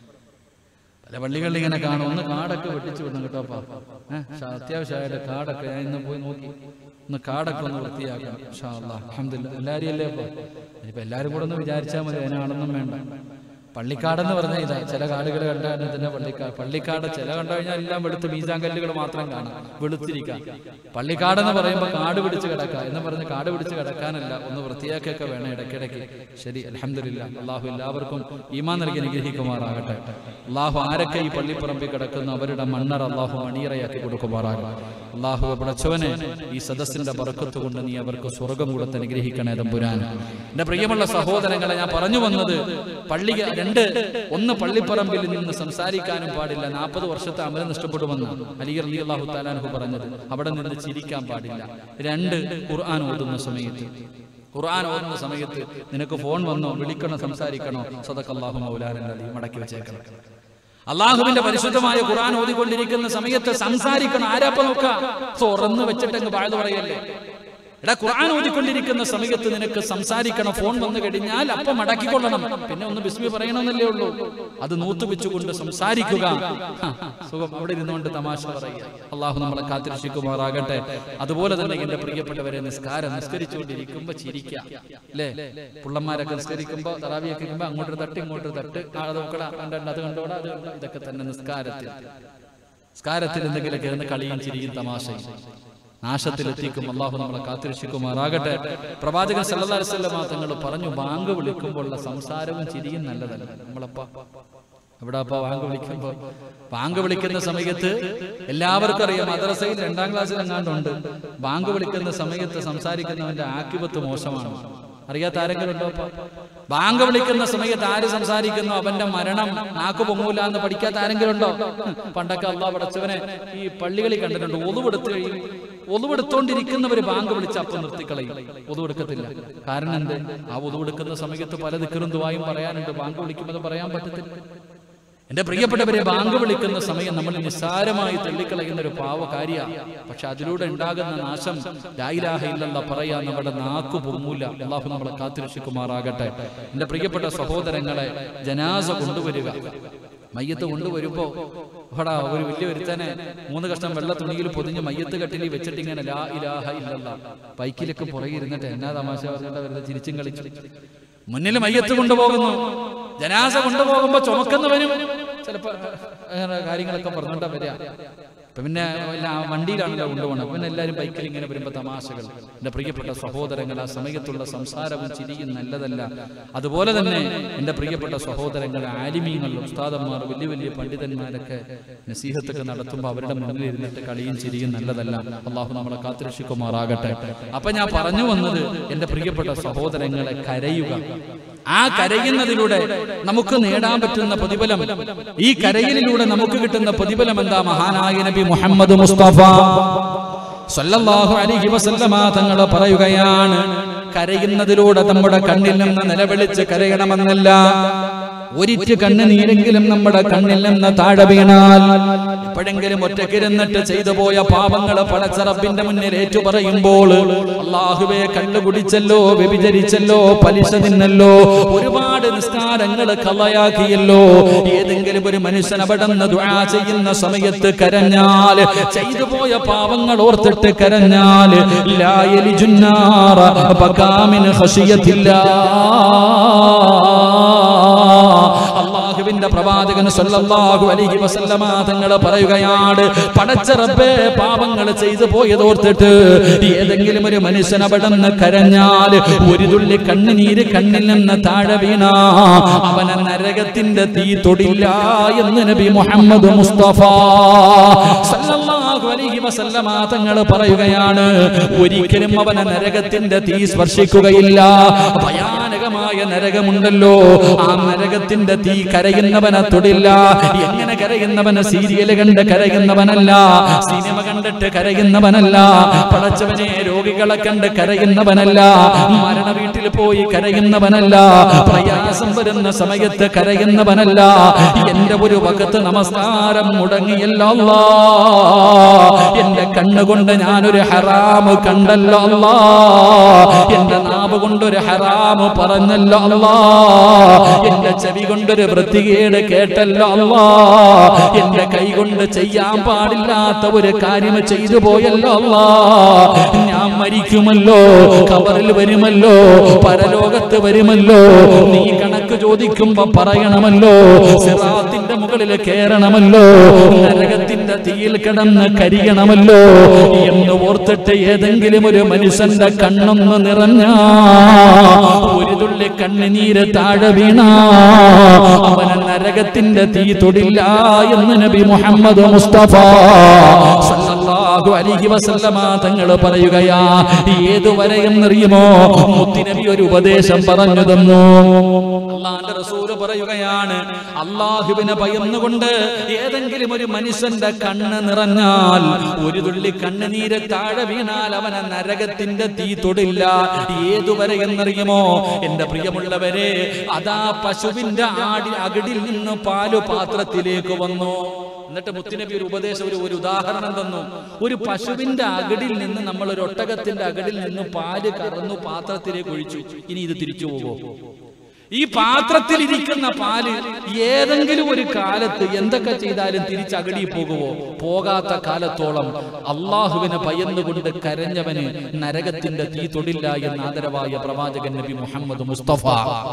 പല പള്ളികളിൽ ഇങ്ങനെ കാണും ഒന്ന് കാടൊക്കെ വെട്ടിച്ചു വിടണം കേട്ടോപ്പാ ഏഹ് അത്യാവശ്യമായിട്ട് കാടൊക്കെ ഞാൻ ഇന്ന് പോയി നോക്കി ഒന്ന് കാടൊക്കെ ഒന്ന് വൃത്തിയാക്കണം ഷാ അല്ലാ അൽഹംദുലില്ലാ എല്ലാരും അല്ലേ അപ്പൊ ഇനിയിപ്പോ എല്ലാരും കൂടെ ഒന്ന് വിചാരിച്ചാൽ മതി അതിനാണെന്നും വേണ്ട പള്ളിക്കാടെന്ന് പറഞ്ഞാൽ ഇതാ ചില കാടുകൾ കണ്ടാൽ തന്നെ പള്ളിക്കാട് പള്ളിക്കാട് ചില കണ്ടു കഴിഞ്ഞാൽ എല്ലാം വെളുത്ത് മീസാങ്കല്ലുകൾ മാത്രം കാണാം വെളുത്തിരിക്കാം പള്ളിക്കാടെന്ന് പറയുമ്പോൾ കാട് പിടിച്ച് കിടക്കുക എന്ന് പറഞ്ഞ് കാട് പിടിച്ച് കിടക്കാനല്ല ഒന്ന് വൃത്തിയാക്കിയൊക്കെ വേണം ഇടയ്ക്കിടയ്ക്ക് ശരി അലഹമില്ല അള്ളാഹു എല്ലാവർക്കും ഈമാൻ നൽകി അനുഗ്രഹിക്കുമാറാകട്ടെ അള്ളാഹു ആരൊക്കെ ഈ പള്ളിപ്പറമ്പിൽ കിടക്കുന്ന അവരുടെ മണ്ണർ അള്ളാഹു മണിയറയാക്കി കൊടുക്കുമാറാകട്ടെ അള്ളാഹു പടച്ചവനെ ഈ സദസ്സിന്റെ ബറക്കത്ത് കൊണ്ട് നീ അവർക്ക് സ്വർഗം കൊടുത്ത് അനുഗ്രഹിക്കണേ തമ്പുരാൻ എന്റെ പ്രിയമുള്ള സഹോദരങ്ങളെ ഞാൻ പറഞ്ഞു വന്നത് പള്ളി രണ്ട് ഒന്ന് പള്ളിപ്പറമ്പിൽ നിന്ന് സംസാരിക്കാനും പാടില്ല നാൽപ്പത് വർഷത്തെ അമരം നഷ്ടപ്പെടുമെന്ന് അലി അലി അള്ളാഹു താലാൻഹു പറഞ്ഞത് അവിടെ നിന്ന് ചിരിക്കാൻ പാടില്ല രണ്ട് ഖുർആൻ ഓതുന്ന സമയത്ത് ഖുർആൻ ഓതുന്ന സമയത്ത് നിനക്ക് ഫോൺ വന്നോ വിളിക്കണോ സംസാരിക്കണോ സദക്കല്ലാഹു മൗലാനൻ അലി മടക്കി വെച്ചേക്കണം അള്ളാഹുവിന്റെ പരിശുദ്ധമായ ഖുർആൻ ഓതിക്കൊണ്ടിരിക്കുന്ന സമയത്ത് സംസാരിക്കണം ആരാപ്പ നോക്ക തുറന്നു വെച്ചിട്ടങ്ങ് വാഴ്ന്നു പറയല്ലേ എടാ ഖുർആൻ ഓതിക്കൊണ്ടിരിക്കുന്ന സമയത്ത് നിനക്ക് സംസാരിക്കണം ഫോൺ വന്നു കഴിഞ്ഞാൽ അപ്പം മടക്കിക്കൊള്ളണം പിന്നെ ഒന്ന് ബിസ്മി പറയണമെന്നല്ലേ ഉള്ളൂ അത് നൂത്തു വെച്ചുകൊണ്ട് സംസാരിക്കുക ഹ, സുഖം അവിടെ ഇരുന്നുകൊണ്ട് തമാശ പറയുക അള്ളാഹു നമ്മളെ കാത്തിരക്ഷിക്കുമാറാകട്ടെ അതുപോലെ തന്നെ എന്റെ പ്രിയപ്പെട്ടവരെ നിസ്കാരം നിസ്കരിച്ചുകൊണ്ടിരിക്കുമ്പോ ചിരിക്കുക അല്ലേ പുള്ളന്മാരൊക്കെ നിസ്കരിക്കുമ്പോ തറാവിയൊക്കെ ഇരിക്കുമ്പോ അങ്ങോട്ടൊരു തട്ട് ഇങ്ങോട്ടൊരു തട്ട് ആ, അത് നോക്കടാ കണ്ടോ, അത് കണ്ടോടാ അത് കണ്ടോ ഇതൊക്കെ തന്നെ നിസ്കാരത്തിൽ നിസ്കാരത്തിൽ എന്തെങ്കിലുമൊക്കെ ഇരുന്ന് കളിയും ചിരിയും തമാശയും നാശത്തിലെത്തിക്കും അള്ളാഹു നമ്മളെ കാത്തിരക്ഷിക്കുമാറാകട്ടെ പ്രവാചകൻ സല്ലല്ലാഹു അലൈഹി വസല്ലമ തങ്ങൾ പറഞ്ഞു ബാങ്ക് വിളിക്കുമ്പോഴുള്ള സംസാരവും ചിരിയും നല്ലതല്ല നമ്മളപ്പ ഇവിടെ അപ്പൊ ബാങ്ക് വിളിക്കുമ്പോ ബാങ്ക് വിളിക്കുന്ന സമയത്ത് എല്ലാവർക്കും അറിയാം മദ്രസയിൽ രണ്ടാം ക്ലാസ്സിൽ എങ്ങാണ്ടുണ്ട് ബാങ്ക് വിളിക്കുന്ന സമയത്ത് സംസാരിക്കുന്നവന്റെ ആക്കിപത്ത് മോശമാണ് അറിയാത്ത ആരെങ്കിലും ഉണ്ടോ അപ്പൊ ബാങ്ക് വിളിക്കുന്ന സമയത്ത് ആര് സംസാരിക്കുന്നു അവന്റെ മരണം നാക്ക് പൊങ്ങൂല എന്ന് പഠിക്കാത്ത ആരെങ്കിലും ഉണ്ടോ പണ്ടൊക്കെ അള്ളാഹ് പടച്ചവനെ ഈ പള്ളികളിൽ കണ്ടിട്ടുണ്ട് ഒതുവെടുത്ത് കഴിയും ഒതുവെടുത്തോണ്ടിരിക്കുന്നവര് ബാങ്ക് വിളിച്ച് അപ്പം നിർത്തിക്കളയും ഒതുവെടുക്കത്തില്ല കാരണം എന്ത് ആ ഒതുവെടുക്കുന്ന സമയത്ത് പല ദിക്കറും ദുവായും പറയാനുണ്ട് ബാങ്ക് വിളിക്കുമ്പോൾ അത് പറയാൻ പറ്റത്തില്ല എന്റെ പ്രിയപ്പെട്ടവരെ ബാങ്ക് വിളിക്കുന്ന സമയം നമ്മൾ നിസ്സാരമായി തള്ളിക്കളയുന്ന ഒരു പാവകാര്യ പക്ഷെ അതിലൂടെ ഉണ്ടാകുന്ന നാശം ലായിലാഹ ഇല്ലല്ല പറയാ നമ്മുടെ നാക്കു പൊങ്ങൂല അള്ളാഹു നമ്മളെ കാത്തിരക്ഷിക്കുമാറാകട്ടെ എന്റെ പ്രിയപ്പെട്ട സഹോദരങ്ങളെ ജനാസ കൊണ്ടുവരിക മയ്യത്ത് കൊണ്ടുവരുമ്പോ ഹടാ ഒരു വലിയ ഒരുത്തനെ മൂന്ന് കഷ്ണം വെള്ള തുണിയിൽ പൊതിഞ്ഞ് മയ്യത്ത് കട്ടിലിൽ വെച്ചിട്ട് ഇങ്ങനെ ലാ ഇലാഹ ഇല്ലല്ല ബൈക്കിലൊക്കെ പുറകെ ഇരുന്നിട്ട് എന്നാ തമാശ പറഞ്ഞിട്ട് വെറുതെ ചിരിച്ചും കളിച്ചു മുന്നിൽ മയ്യത്ത് കൊണ്ടുപോകുന്നു ജനാസ കൊണ്ടുപോകുമ്പോ ചുമക്കുന്നവനും ചിലപ്പോ അങ്ങനെ കാര്യങ്ങളൊക്കെ പറഞ്ഞോണ്ടാ വരിക ഇപ്പൊ പിന്നെ എല്ലാ വണ്ടിയിലാണല്ലോ കൊണ്ടുപോകണം പിന്നെ എല്ലാവരും ബൈക്കിൽ ഇങ്ങനെ വരുമ്പോൾ തമാശകൾ എൻ്റെ പ്രിയപ്പെട്ട സഹോദരങ്ങൾ ആ സമയത്തുള്ള സംസാരവും ചിരിയും നല്ലതല്ല അതുപോലെ തന്നെ എൻ്റെ പ്രിയപ്പെട്ട സഹോദരങ്ങൾ ആലിമീങ്ങൾ ഉസ്താദന്മാർ വലിയ വലിയ പണ്ഡിതന്മാരൊക്കെ നസീഹത്തൊക്കെ നടത്തുമ്പോൾ അവരുടെ മുന്നിൽ ഇരുന്നിട്ട് കളിയും ചിരിയും നല്ലതല്ല അള്ളാഹു നമ്മളെ കാത്തിരക്ഷിക്കുമാറാകട്ടെ അപ്പൊ ഞാൻ പറഞ്ഞു വന്നത് എൻ്റെ പ്രിയപ്പെട്ട സഹോദരങ്ങളെ കരയുക ആ കരയുന്നതിലൂടെ നമുക്ക് നേടാൻ പറ്റുന്ന പ്രതിഫലം ഈ കരയിലൂടെ നമുക്ക് കിട്ടുന്ന പ്രതിഫലം എന്താ മഹാനായ നബി മുഹമ്മദ് മുസ്തഫ സല്ലല്ലാഹു അലൈഹി വസല്ലമ തങ്ങൾ പറയുകയാണ് കരയുന്നതിലൂടെ നമ്മുടെ കണ്ണിൽ നിന്ന് നിലവിളിച്ച് കരയണമെന്നല്ല ഒരിറ്റ് കണ്ണുനീരെങ്കിലും നമ്മുടെ കണ്ണിൽ നിന്ന് താഴെ വീണാൽ എപ്പോഴെങ്കിലും ഒറ്റക്കിരുന്നിട്ട് ചെയ്തു പോയ പാപങ്ങള് പടച്ചറപ്പിന്റെ മുന്നിൽ ഏറ്റു പറയുമ്പോൾ അള്ളാഹുവെ കള്ളു കുടിച്ചല്ലോ വ്യഭിചരിച്ചല്ലോ പലിശ തിന്നല്ലോ ഒരുപാട് നിസ്കാരങ്ങൾ കളയാക്കിയല്ലോ ഏതെങ്കിലും ഒരു മനുഷ്യൻ അവിടെ നിന്ന് ദുആ ചെയ്യുന്ന സമയത്ത് കരഞ്ഞാൽ ചെയ്തു പോയ പാവങ്ങൾ ഓർത്തിട്ട് കരഞ്ഞാൽ ലാ യലിജുന്നാറ ബകാമിൻ ഖശിയത്തില്ലാ അള്ളാഹുവിന്റെ പ്രവാചകൻ സല്ലല്ലാഹു അലൈഹി വസല്ലമ തങ്ങൾ പറയുകയാണ് പടച്ച റബ്ബേ പാപങ്ങൾ ചെയ്തു പോയതോർത്തിട്ട് ഏതെങ്കിലും ഒരു മനുഷ്യൻ അവിടെ നിന്ന് കരഞ്ഞാൽ ഒരു തുള്ളി കണ്ണുനീര് കണ്ണിൽ നിന്ന് താഴെ വീണ അവനെ നരകത്തിന്റെ തീ തൊടില്ല എന്ന് നബി മുഹമ്മദ് മുസ്തഫ സല്ലല്ലാഹു അലൈഹി വസല്ലമ തങ്ങൾ പറയുകയാണ് ഒരിക്കലും അവനെ നരകത്തിന്റെ തീ സ്പർശിക്കുകയില്ല ഭയാനകമായ നരകമുണ്ടല്ലോ ആ നരകത്തിന്റെ തീ കരയുന്നവനെ തൊടില്ല എങ്ങനെ കരയുന്നവന് സീരിയൽ കണ്ട് കരയുന്നവനല്ല സിനിമ കണ്ടിട്ട് കരയുന്നവനല്ല പടച്ചവനെ രോഗികളെ കണ്ട് കരയുന്നവനല്ല മരണ വീട്ടിൽ പോയി കരയുന്നവനല്ല പ്രയാസം വരുന്ന സമയത്ത് കരയുന്നവനല്ല എന്റെ ഒരു വകത്ത് നമസ്കാരം മുടങ്ങിയല്ലോ അല്ലാ. എന്റെ കണ്ണുകൊണ്ട് ഞാനൊരു ഹറാമ് കണ്ടല്ലോ അല്ലാ. എന്റെ നാവ് കൊണ്ടൊരു ഹറാമ് പറഞ്ഞല്ലോ അല്ലാ. എന്റെ ചെവി കൊണ്ടൊരു വൃത്തികേട് കേട്ടല്ലോ അല്ലാ. എന്റെ കൈ കൊണ്ട് ചെയ്യാൻ പാടില്ലാത്ത ഒരു കാര്യം ചെയ്തു പോയല്ലോ അല്ലാ. ഞാൻ മരിക്കുമല്ലോ കബറിൽ വരുമല്ലോ പരലോകത്ത് വരുമല്ലോ നീ കണക്ക് ചോദിക്കുമ്പോ പറയണമല്ലോ സിറാത്തിന്റെ മുകളിൽ കയറണമല്ലോ നരകത്തിന്റെ തീയിൽ കിടന്ന് കരിയണമല്ലോ എന്ന് ഓർത്തിട്ട് ഏതെങ്കിലും ഒരു മനുഷ്യന്റെ കണ്ണൊന്ന് നിറഞ്ഞ ഒരു തുള്ളി കണ്ണുനീര് താഴെ വീണ അവന് നരകത്തിന്റെ തീ തൊടില്ല എന്ന് നബി മുഹമ്മദ് മുസ്തഫ സല്ലല്ലാഹു അലൈഹി വസല്ലമ തങ്ങൾ പറയുകയാ ഏതുവരെ എന്നറിയുമോ മുത്തുനബി ഒരു ഉപദേശം പറഞ്ഞു തന്നു അള്ളാന്റെ റസൂല് പറയുകയാണ് അള്ളാഹുവിനെ ഭയന്നുകൊണ്ട് ഏതെങ്കിലും ഒരു മനുഷ്യന്റെ കണ്ണ് നിറഞ്ഞാൽ ഒരു തുള്ളി കണ്ണുനീര് താഴെ വീണാൽ അവനെ നരകത്തിന്റെ തീ തൊടില്ല ഏതുവരെ എന്നറിയുമോ എന്റെ പ്രിയമുള്ളവരെ അതാ പശുവിന്റെ ആടി അകിടിൽ നിന്ന് പാല് പാത്രത്തിലേക്ക് വന്നു എന്നിട്ട് മുത്തുനബി ഒരു ഉപദേശം ഒരു ഒരു ഉദാഹരണം തന്നു ഒരു പശുവിന്റെ അകിടിൽ നിന്ന് നമ്മൾ ഒരു ഒട്ടകത്തിന്റെ അകിടിൽ നിന്ന് പാല് കറന്നു പാത്രത്തിലേക്ക് ഒഴിച്ചു ഇനി ഇത് തിരിച്ചു പോകുമോ ഈ പാത്രത്തിൽ ഇരിക്കുന്ന പാല് ഏതെങ്കിലും ഒരു കാലത്ത് എന്തൊക്കെ ചെയ്താലും തിരിച്ചകടി പോകുമോ പോകാത്ത കാലത്തോളം അള്ളാഹുവിനെ ഭയന്നുകൊണ്ട് കരഞ്ഞവന് നരകത്തിന്റെ തീ തൊടില്ല എന്ന ആദരവായ പ്രവാചകൻ നബി മുഹമ്മദ് മുസ്തഫ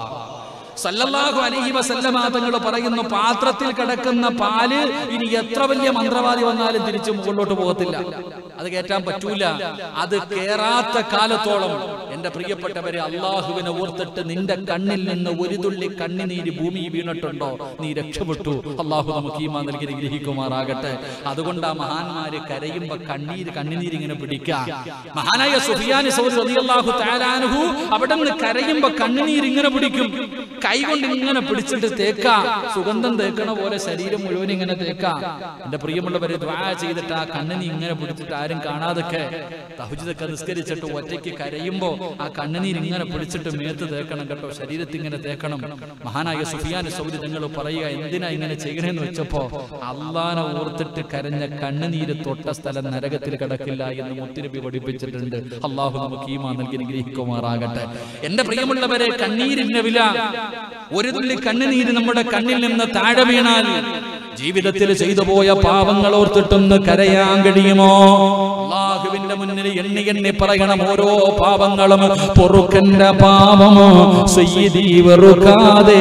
സല്ലല്ലാഹു അലൈഹി വസല്ലമ തങ്ങൾ പറയുന്നു പാത്രത്തിൽ കിടക്കുന്ന പാല് ഇനി എത്ര വലിയ മന്ത്രവാദി വന്നാലും തിരിച്ചു മുകളിലോട്ട് പോകത്തില്ല അത് കയറ്റാൻ പറ്റൂല അത് കേറാത്ത കാലത്തോളം എന്റെ പ്രിയപ്പെട്ടവരെ അള്ളാഹുവിനെ ഓർത്തിട്ട് നിന്റെ കണ്ണിൽ നിന്ന് ഒരു തുള്ളി കണ്ണിനീര് ഭൂമി വീണിട്ടുണ്ടോ നീ രക്ഷപ്പെട്ടു അള്ളാഹു നമുക്ക് ഈമാ നൽകി ഗ്രഹിക്കുമാറാകട്ടെ അതുകൊണ്ട് ആ മഹാന്മാര് കരയുമ്പോ കണ്ണീര് കണ്ണുനീര് ഇങ്ങനെ പിടിക്കാം മഹാനായ സുഫിയാനി സൗദി റളിയല്ലാഹു തആലാൻഹു അവിടെ നിന്ന് കരയുമ്പോ കണ്ണുനീര് ഇങ്ങനെ പിടിക്കും കൈകൊണ്ട് ഇങ്ങനെ പിടിച്ചിട്ട് തേക്കാ സുഗന്ധം തേക്കണ പോലെ ശരീരം മുഴുവൻ ഇങ്ങനെ തേക്കാ എന്റെ പ്രിയമുള്ളവരെ ദ്വാ ചെയ്തിട്ട് ആ കണ്ണിനി ഇങ്ങനെ പിടിച്ചിട്ട് ആരും കാണാതൊക്കെ തഹുജിതൊക്കെ നിസ്കരിച്ചിട്ട് ഒറ്റയ്ക്ക് കരയുമ്പോ ആ കണ്ണുനീര് ഇങ്ങനെ പിടിച്ചിട്ട് മേത്ത് തേക്കണം കേട്ടോ ശരീരത്തിൽ ഇങ്ങനെ തേക്കണം മഹാനായ സുഫിയാൻ സൗദി നിങ്ങൾ പറയുക എന്തിനാ ഇങ്ങനെ ചെയ്യണേന്ന് വെച്ചപ്പോ അള്ളാനെ ഓർത്തിട്ട് കരഞ്ഞ കണ്ണുനീര് തൊട്ട സ്ഥലം നരകത്തിൽ കിടക്കില്ല എന്ന് മുത്തിനബി പഠിപ്പിച്ചിട്ടുണ്ട് അള്ളാഹു നമുക്ക് ഈമാ നൽകി ഗ്രഹിക്കുമാറാകട്ടെ എന്റെ പ്രിയമുള്ളവരെ കണ്ണീരിന്റെ വില ഒരു തുള്ളി കണ്ണുനീര് നമ്മുടെ കണ്ണിൽ നിന്ന് താഴെ വീണാൽ ജീവിതത്തിൽ ചെയ്തു പോയ പാവങ്ങൾ ഓർത്തിട്ടൊന്ന് കരയാൻ കഴിയുമോ അള്ളാഹുവിന്റെ അള്ളാഹുവിന്റെ മുന്നിൽ എണ്ണി എണ്ണി പറയണം ഓരോ പാപങ്ങളും പൊറുക്കന്റെ പാപമോ സയ്യിദി വെറുക്കാതെ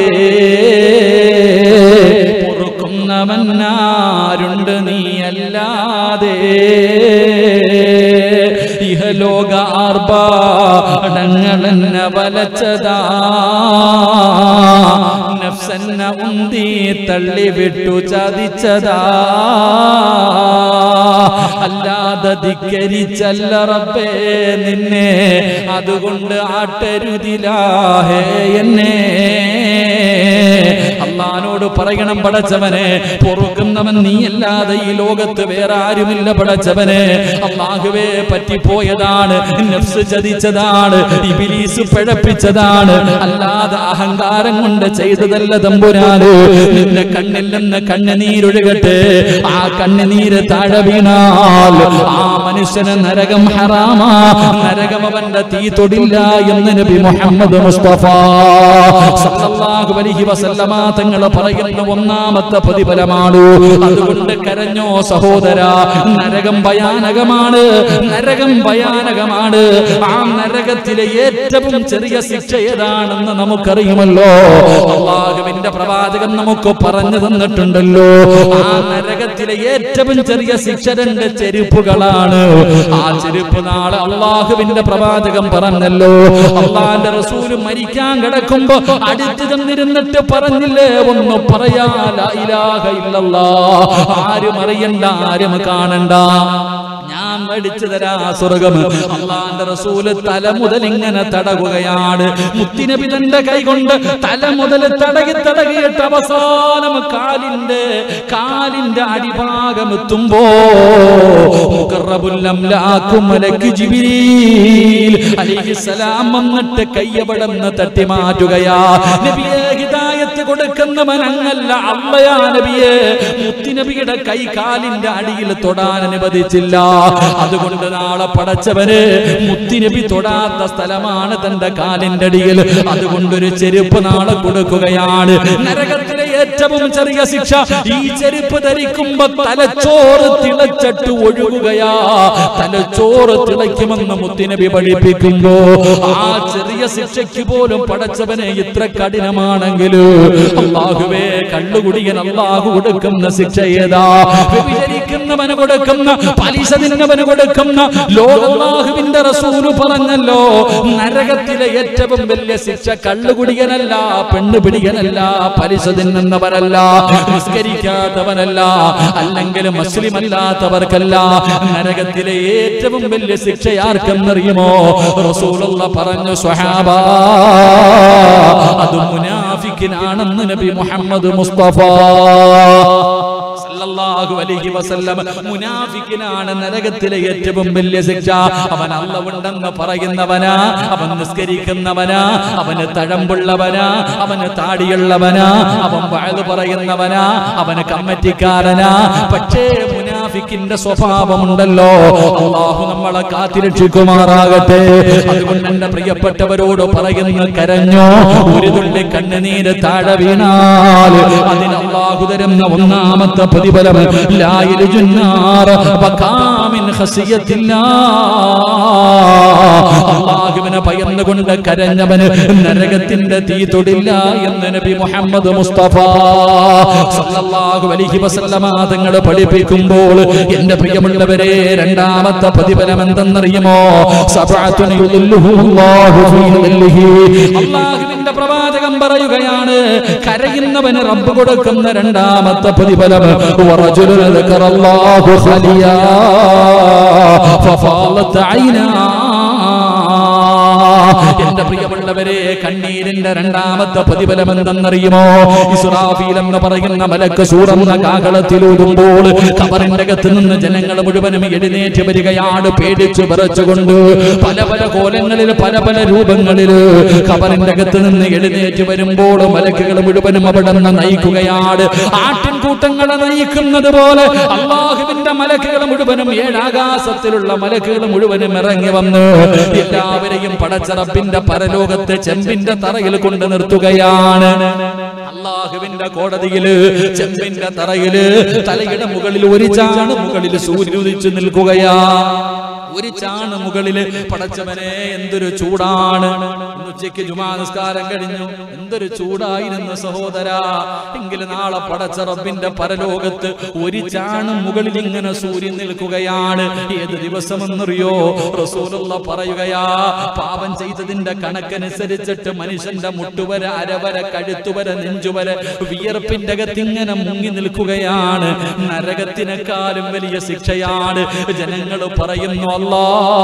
പൊറുക്കുന്നവനാരുണ്ട് നീ അല്ലാതെ ഇഹലോക ആർഭാടങ്ങളെന്നെ വലച്ചതാ നഫ്സന്ന ഉന്തി തള്ളിവിട്ടു ചതിച്ചതാ അല്ലാതെ ധിക്കരിച്ചല്ല റബ്ബേ നിന്നെ അതുകൊണ്ട് ആട്ടരുതിലാഹേ എന്നെ അള്ളഹാനോട് പറയണം പടച്ചവനെ പൊറുക്കുന്നവൻ നീയല്ലാതെ ഈ ലോകത്ത് വേറെ ആരുമില്ല പടച്ചവനെ അള്ളാഹുവേ പറ്റിപ്പോയതാണ് നഫ്സ് ചതിച്ചതാണ് ഇബിലീസ് പിഴപ്പിച്ചതാണ് അല്ലാതെ അഹങ്കാരം കൊണ്ട് ചെയ്തതല്ല തമ്പുരാന് നിന്റെ കണ്ണിൽ നിന്ന് കണ്ണുനീരൊഴുകട്ടെ ആ കണ്ണുനീര് താഴെ വീണാൽ ആ മനുഷ്യന് നരകം ഹറാമാ നരകം അവന്റെ തീ തൊടില്ല എന്ന് നബി മുഹമ്മദ് മുസ്തഫ സല്ലല്ലാഹു അലൈഹി വസല്ലമ തങ്ങൾ പറയുന്ന ഒന്നാമത്തെ പ്രതിഫലമാണ് അതുകൊണ്ട് കരഞ്ഞോ സഹോദര നരകം ഭയാനകമാണ് നരകം ഭയാനകമാണ് ആ നരകത്തിലെ ഏറ്റവും ചെറിയ ശിക്ഷ ഏതാണെന്ന് നമുക്കറിയുമല്ലോ അള്ളാഹുവിന്റെ പ്രവാചകൻ നമുക്ക് പറഞ്ഞു തന്നിട്ടുണ്ടല്ലോ ആ നരകത്തിലെ ഏറ്റവും ചെറിയ ശിക്ഷ രണ്ട് ചെരുപ്പുകളാണ് ആ ചെരുപ്പ് നാളെ അള്ളാഹുവിന്റെ പ്രവാചകൻ പറഞ്ഞല്ലോ അള്ളാന്റെ റസൂല് മരിക്കാൻ കിടക്കുമ്പോ അടുത്ത് തന്നിരുന്നിട്ട് പറഞ്ഞില്ലേ ഒന്ന് പറയാ ലാ ഇലാഹ ഇല്ലല്ലാ ആരും അറിയണ്ട ആരും കാണണ്ട ഞാൻ മേടിച്ചു തരാ സ്വർഗം അള്ളാന്റെ റസൂല് തല മുതൽ ഇങ്ങനെ തടകുകയാണ് മുത്തിനബി തന്റെ കൈ കൊണ്ട് തല മുതൽ തടകി തടകിയിട്ട് അവസാനം കാലിന്റെ കാലിന്റെ അടിഭാഗം എത്തുമ്പോ മുഖറബുല്ലംലാക്കും മലക്ക് ജിബിരീൽ അലൈഹിസ്സലാം വന്നിട്ട് കയ്യപടന്ന് തട്ടി മാറ്റുകയാ നബിയെ ഹിദായത്ത് കൊടുക്കുന്നവൻ അങ്ങല്ല അള്ളയാ നബിയെ മുത്തിനബിയുടെ കൈ കാലിന്റെ അടിയിൽ തൊടാൻ അനുവദിച്ചില്ല അതുകൊണ്ട് നാളെ പടച്ചവന് മുത്തിനബി തൊടാത്ത സ്ഥലമാണ് തന്റെ കാലിന്റെ അടിയിൽ അതുകൊണ്ടൊരു ചെരുപ്പ് നാളെ കൊടുക്കുകയാണ് നരകത്തിലെ ഏറ്റവും ചെറിയ ശിക്ഷ ഈ ചെരുപ്പ് ധരിക്കുമ്പോ തലച്ചോറ് തിളച്ചിട്ട് ഒഴുകുകയാ തലച്ചോറ് തിളയ്ക്കുമെന്ന് മുത്തിനബി പഠിപ്പിക്കുമ്പോ ആ ചെറിയ ശിക്ഷയ്ക്ക് പോലും പടച്ചവനെ ഇത്ര കഠിനമാണെങ്കിലും അള്ളാഹുവേ കള്ളുകുടിയൻ അള്ളാഹു കൊടുക്കുന്ന ശിക്ഷ ഏതാ വ്യഭിചരിക്കുന്നവന് കൊടുക്കുന്ന പലിശ തിന്നവന് കൊടുക്കുന്ന ലോകമാഹുവിന്റെ റസൂല് പറഞ്ഞല്ലോ നരകത്തിലെ ഏറ്റവും വലിയ ശിക്ഷ കള്ളുകുടിയനല്ല പെണ്ണുപിടിയനല്ല പലിശ തിന്നുന്നവരല്ല നിസ്കരിക്കാത്തവനല്ല അല്ലെങ്കിൽ മുസ്ലിം അല്ലാത്തവർക്കല്ല നരകത്തിലെ ഏറ്റവും വലിയ ശിക്ഷ ആർക്കെന്നറിയുമോ റസൂലുള്ള പറഞ്ഞു സ്വഹാബ അത് മുനാഫിക്കിനാണെന്ന് നബി മുഹമ്മദ് മുസ്തഫ സല്ലല്ലാഹു അലൈഹി വസല്ലം മുനാഫിക്കിനാണ് നരകത്തിലെ ഏറ്റവും വലിയ ശിക്ഷ അവൻ അള്ളവുണ്ടെന്ന് പറയുന്നവനാ അവൻ നിസ്കരിക്കുന്നവനാ അവന് തഴമ്പുള്ളവനാ അവന് താടിയുള്ളവനാ അവൻ വഴുതു പറയുന്നവനാ അവന് കമ്മറ്റിക്കാരനാ പക്ഷേ മുനാഫിക്കിന്റെ സ്വഭാവമുണ്ടല്ലോ അള്ളാഹു നമ്മളെ കാത്തിരക്ഷിക്കുമാറാകട്ടെ അതുകൊണ്ട് എന്റെ പ്രിയപ്പെട്ടവരോട് പറയുന്ന കരഞ്ഞോ ഒരു തുള്ളി കണ്ണുനീര് താഴെ വീണാൽ അതിന് അള്ളാഹു തരുന്ന ഒന്നാമത്തെ പ്രതിഫലം ലായിൽ ജുന്നാർ വകാമിൻ ഖസിയത്തില്ലാ അള്ളാഹുവിനെ ഭയന്നുകൊണ്ട് കരഞ്ഞവന് നരകത്തിന്റെ തീ തൊടില്ല എന്ന് നബി മുഹമ്മദ് മുസ്തഫ സല്ലല്ലാഹു അലൈഹി വസല്ലമ തങ്ങൾ പഠിപ്പിക്കുമ്പോൾ എന്റെ പ്രിയമുള്ളവരെ രണ്ടാമത്തെ പ്രതിഫലം എന്തെന്നറിയുമോ സബഅത്തുൻ യുദില്ലുഹുല്ലാഹു ഫീ ദില്ലിഹി അള്ളാഹുവിന്റെ പ്രവാചകം പറയുകയാണ് കരയുന്നവന് റബ്ബ് കൊടുക്കുന്ന രണ്ടാമത്തെ പ്രതിഫലം വറജുലുൻ ദക്കറല്ലാഹു ഖലിയാ ഫഫാലത്ത് ഐനാ എന്റെ പ്രിയമുള്ളവരെ കണ്ണീരിന്റെ രണ്ടാമത്തെ പ്രതിഫലം എന്തെന്നറിയുമോ ഇസ്രാഫീൽ എന്ന് പറയുന്ന മലക്ക് സൂറന്ന കാകളത്തിലൂതുമ്പോൾ കബറിന്റെ അകത്ത് നിന്ന് ജനങ്ങൾ മുഴുവനും എഴുന്നേറ്റ് വരികയാണ് പേടിച്ചു വിറച്ചുകൊണ്ട് പല പല കോലങ്ങളിൽ പല പല രൂപങ്ങളിൽ കബറിന്റെ അകത്ത് നിന്ന് എഴുന്നേറ്റ് വരുമ്പോൾ മലക്കുകൾ മുഴുവനും അവിടെ നിന്ന് നയിക്കുകയാണ് ആട്ടിൻകൂട്ടങ്ങളെ നയിക്കുന്നത് പോലെ അള്ളാഹുവിന്റെ മലക്കുകൾ മുഴുവനും ഏഴാകാശത്തിലുള്ള മലക്കുകൾ മുഴുവനും ഇറങ്ങി വന്ന് എല്ലാവരെയും പടച്ചറപ്പിന്റെ പരലോകത്തെ ചെമ്പിന്റെ തറയിൽ കൊണ്ട് നിർത്തുകയാണ് അള്ളാഹുവിന്റെ കോടതിയില് ചെമ്പിന്റെ തറയില് തലയുടെ മുകളിൽ ഒരു ചാണ് മുകളിൽ സൂര്യൻ ഉദിച്ചു നിൽക്കുകയാ ഒരു ചാണ് മുകളില് പടച്ചവനെ എന്തൊരു ചൂടാണ് ഇന്ന് ഉച്ചയ്ക്ക് ജുമാ നിസ്കാരം കഴിഞ്ഞു എന്തൊരു ചൂടായിരുന്നു സഹോദര എങ്കിലും നാളെ പടച്ച റബ്ബിന്റെ പരലോകത്ത് ഒരു ചാണ് മുകളിൽ ഇങ്ങനെ സൂര്യൻ നിൽക്കുകയാണ് ഏത് ദിവസമെന്നറിയോ റസൂലുള്ള പറയുകയാ പാപം ചെയ്തതിന്റെ കണക്കനുസരിച്ചിട്ട് മനുഷ്യന്റെ മുട്ടുവര അരവര കഴുത്തുവര നെഞ്ചുവര വിയർപ്പിന്റെ അകത്ത് ഇങ്ങനെ മുങ്ങി നിൽക്കുകയാണ് നരകത്തിനേക്കാളും വലിയ ശിക്ഷയാണ് ജനങ്ങൾ പറയുന്നു അല്ലാ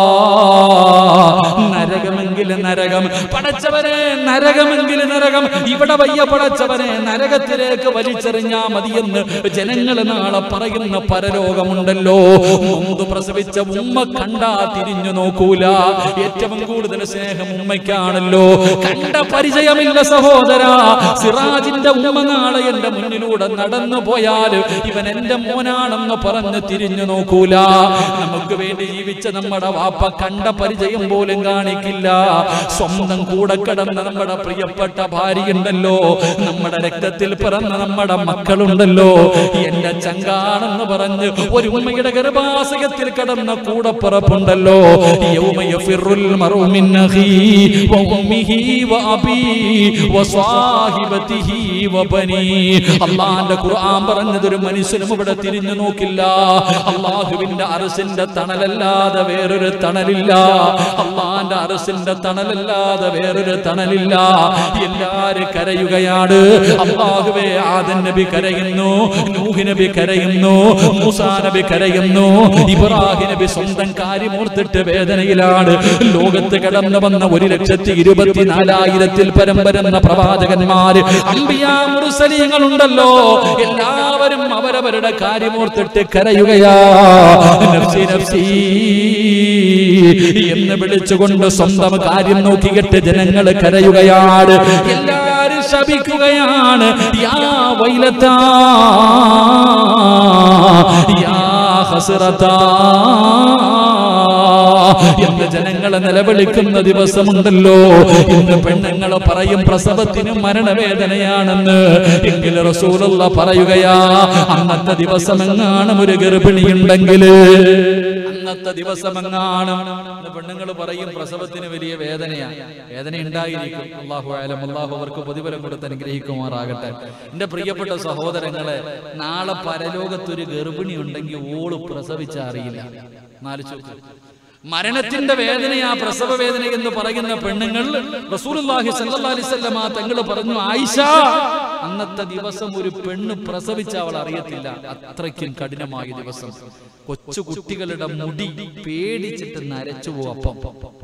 നരകമെങ്കിൽ നരകം പടച്ചവനെ നരകമെങ്കിൽ നരകം ഇവിടെ വയ്യ പടച്ചവനെ നരകത്തിലേക്ക് വലിച്ചെറിഞ്ഞാ മതിയെന്ന് ജനങ്ങൾ നാളെ പറയുന്ന പരലോകമുണ്ടല്ലോ മുമ്പ് പ്രസവിച്ച ഉമ്മ കണ്ടാ തിരിഞ്ഞു നോക്കൂല ഏറ്റവും കൂടുതൽ സ്നേഹം ഉമ്മയ്ക്കാണല്ലോ കണ്ട പരിചയമില്ല സഹോദര സിറാജിന്റെ ഉമ്മ നാളെ എന്റെ മുന്നിലൂടെ നടന്നു പോയാൽ ഇവൻ എന്റെ മോനാണെന്ന് പറഞ്ഞ് തിരിഞ്ഞു നോക്കൂല നമുക്ക് വേണ്ടി ജീവിച്ച നമ്മുടെ വാപ്പ കണ്ട പരിചയം പോലും കാണിക്കില്ല സ്വന്തം കൂടെ കിടന്ന നമ്മുടെ പ്രിയപ്പെട്ട ഭാര്യയുണ്ടല്ലോ നമ്മുടെ രക്തത്തിൽ പിറന്ന നമ്മുടെ മക്കളുണ്ടല്ലോ എന്റെ ചങ്കാണെന്ന് പറഞ്ഞ് ഒരു ഉമ്മയുടെ ഗർഭാശയത്തിൽ കിടന്ന കൂടപ്പിറപ്പുണ്ടല്ലോ യൗമ യഫിറുൽ മർഉ മിൻ അഖീ വ ഉമ്മിഹി വ അബീ വ സ്വാഹിബതിഹി വ ബനീ അല്ലാഹുവിന്റെ ഖുർആൻ പറഞ്ഞതൊരു മനുഷ്യനും ഇവിടെ തിരിഞ്ഞു നോക്കില്ല അള്ളാഹുവിന്റെ അറസിന്റെ തണലല്ലാതെ വേറൊരു തണലില്ല അള്ളാന്റെ അറസിന്റെ തണലല്ലാതെ വേറൊരു തണലില്ല എല്ലാരും കരയുകയാണ് അള്ളാഹുവേ ആദൻ നബി കരയുന്നു നൂഹ് നബി കരയുന്നു മൂസാ നബി കരയുന്നു ഇബ്രാഹിം നബി സ്വന്തം കാര്യമോർത്തിട്ട് വേദനയിലാണ് ലോകത്ത് കടന്നു വന്ന ഒരു ലക്ഷത്തി ഇരുപത്തിനാലായിരത്തിൽ പരം വരുന്ന പ്രവാചകന്മാര് അമ്പിയാ മുറുസലീങ്ങളുണ്ടല്ലോ എല്ലാവരും അവരവരുടെ കാര്യമോർത്തിട്ട് കരയുകയാ നഫ്സി നഫ്സി എന്ന് വിളിച്ചുകൊണ്ട് സ്വന്തം കാര്യം നോക്കിയിട്ട് ജനങ്ങൾ കരയുകയാണ് എല്ലാരും ശപിക്കുകയാണ് യാ വൈലത്താ യാ ഹസ്രത്താ എന്ന് ജനങ്ങളെ നിലവിളിക്കുന്ന ദിവസമുണ്ടല്ലോ ഇന്ന് പെണ്ണുങ്ങൾ പറയും പ്രസവത്തിന് മരണവേദനയാണെന്ന് എങ്കിൽ റസൂലുള്ള പറയുകയാ അന്നത്തെ ദിവസമെങ്ങാനും ഒരു ഗർഭിണിയുണ്ടെങ്കിൽ അന്നത്തെ ദിവസമെങ്ങാനും പെണ്ണുങ്ങൾ പറയും പ്രസവത്തിന് വലിയ വേദനയാ വേദന ഉണ്ടായിരിക്കും അള്ളാഹു ആലം അള്ളാഹു അവർക്ക് പ്രതിഫലം കൊടുത്ത് അനുഗ്രഹിക്കുമാറാകട്ടെ എന്റെ പ്രിയപ്പെട്ട സഹോദരങ്ങളെ നാളെ പരലോകത്തൊരു ഗർഭിണി ഉണ്ടെങ്കിൽ ഓള് പ്രസവിച്ച അറിയില്ല നാലിച്ചു മരണത്തിന്റെ വേദനയാ പ്രസവ വേദന എന്ന് പറയുന്ന പെണ്ണുങ്ങൾ റസൂലുള്ളാഹി സ്വല്ലല്ലാഹി അലൈഹി വസല്ലമ തങ്ങൾ പറഞ്ഞു ആയിഷ അന്നത്തെ ദിവസം ഒരു പെണ്ണ് പ്രസവിച്ച അവൾ അറിയത്തില്ല അത്രയ്ക്കും കഠിനമായ ദിവസം കൊച്ചു കുട്ടികളുടെ മുടി പേടിച്ചിട്ട് നരച്ചു പോവപ്പം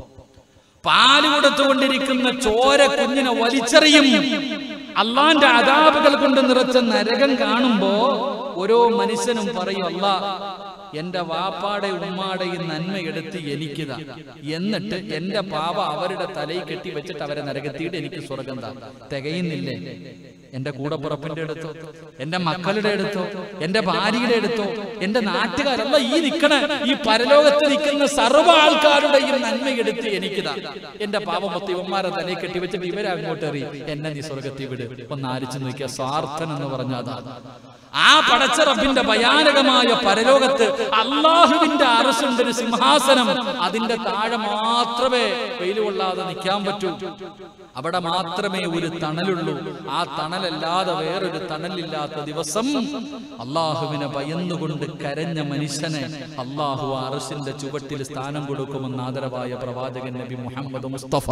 പാല് കൊടുത്തുകൊണ്ടിരിക്കുന്ന ചോര കുഞ്ഞിനെ വലിച്ചെറിയും അള്ളാന്റെ അതാപുകൾ കൊണ്ട് നിറച്ച നരകം കാണുമ്പോ ഓരോ മനുഷ്യനും പറയും അല്ലാ എന്റെ വാപ്പാടെ ഉമ്മാടെയും നന്മ എടുത്ത് എനിക്കിതാ എന്നിട്ട് എന്റെ പാവ അവരുടെ തലയിൽ കെട്ടി വെച്ചിട്ട് അവരെ നരകത്തിയിട്ട് എനിക്ക് സ്വർഗം താ തികയുന്നില്ലേ എന്റെ കൂടപ്പുറപ്പിന്റെ അടുത്തോ എന്റെ മക്കളുടെ അടുത്തോ എന്റെ ഭാര്യയുടെ അടുത്തോ എന്റെ നാട്ടുകാരല്ല ഈ നിക്കണ ഈ പരലോകത്ത് നിൽക്കുന്ന സർവ്വ ആൾക്കാരുടെയും നന്മ എടുത്ത് എനിക്കിതാ എന്റെ പാവമൊത്തി ഇവന്മാരെ തലയിൽ കെട്ടി വെച്ചിട്ട് ഇവരെ അങ്ങോട്ട് എറി എന്നെ നീ സ്വർഗത്തിൽ വിട് ഒന്ന് ആരിച്ചു നോക്കിയ സ്വാർത്ഥൻ എന്ന് പറഞ്ഞ അതാ ആ പടച്ച റബ്ബിന്റെ ഭയാനകമായ പരലോകത്ത് അള്ളാഹുവിന്റെ അറസുണ്ട് ഒരു സിംഹാസനം അതിന്റെ താഴെ മാത്രമേ വെയിൽ കൊള്ളാതെ നിൽക്കാൻ പറ്റൂ അവിടെ മാത്രമേ ഒരു തണലുള്ളൂ ആ തണലല്ലാതെ വേറൊരു തണലില്ലാത്ത ദിവസം അള്ളാഹുവിനെ ഭയന്നുകൊണ്ട് കരഞ്ഞ മനുഷ്യനെ അള്ളാഹു ആ അറസിന്റെ ചുവട്ടിൽ സ്ഥാനം കൊടുക്കുമെന്ന് ആദരവായ പ്രവാചകൻ നബി മുഹമ്മദ് മുസ്തഫ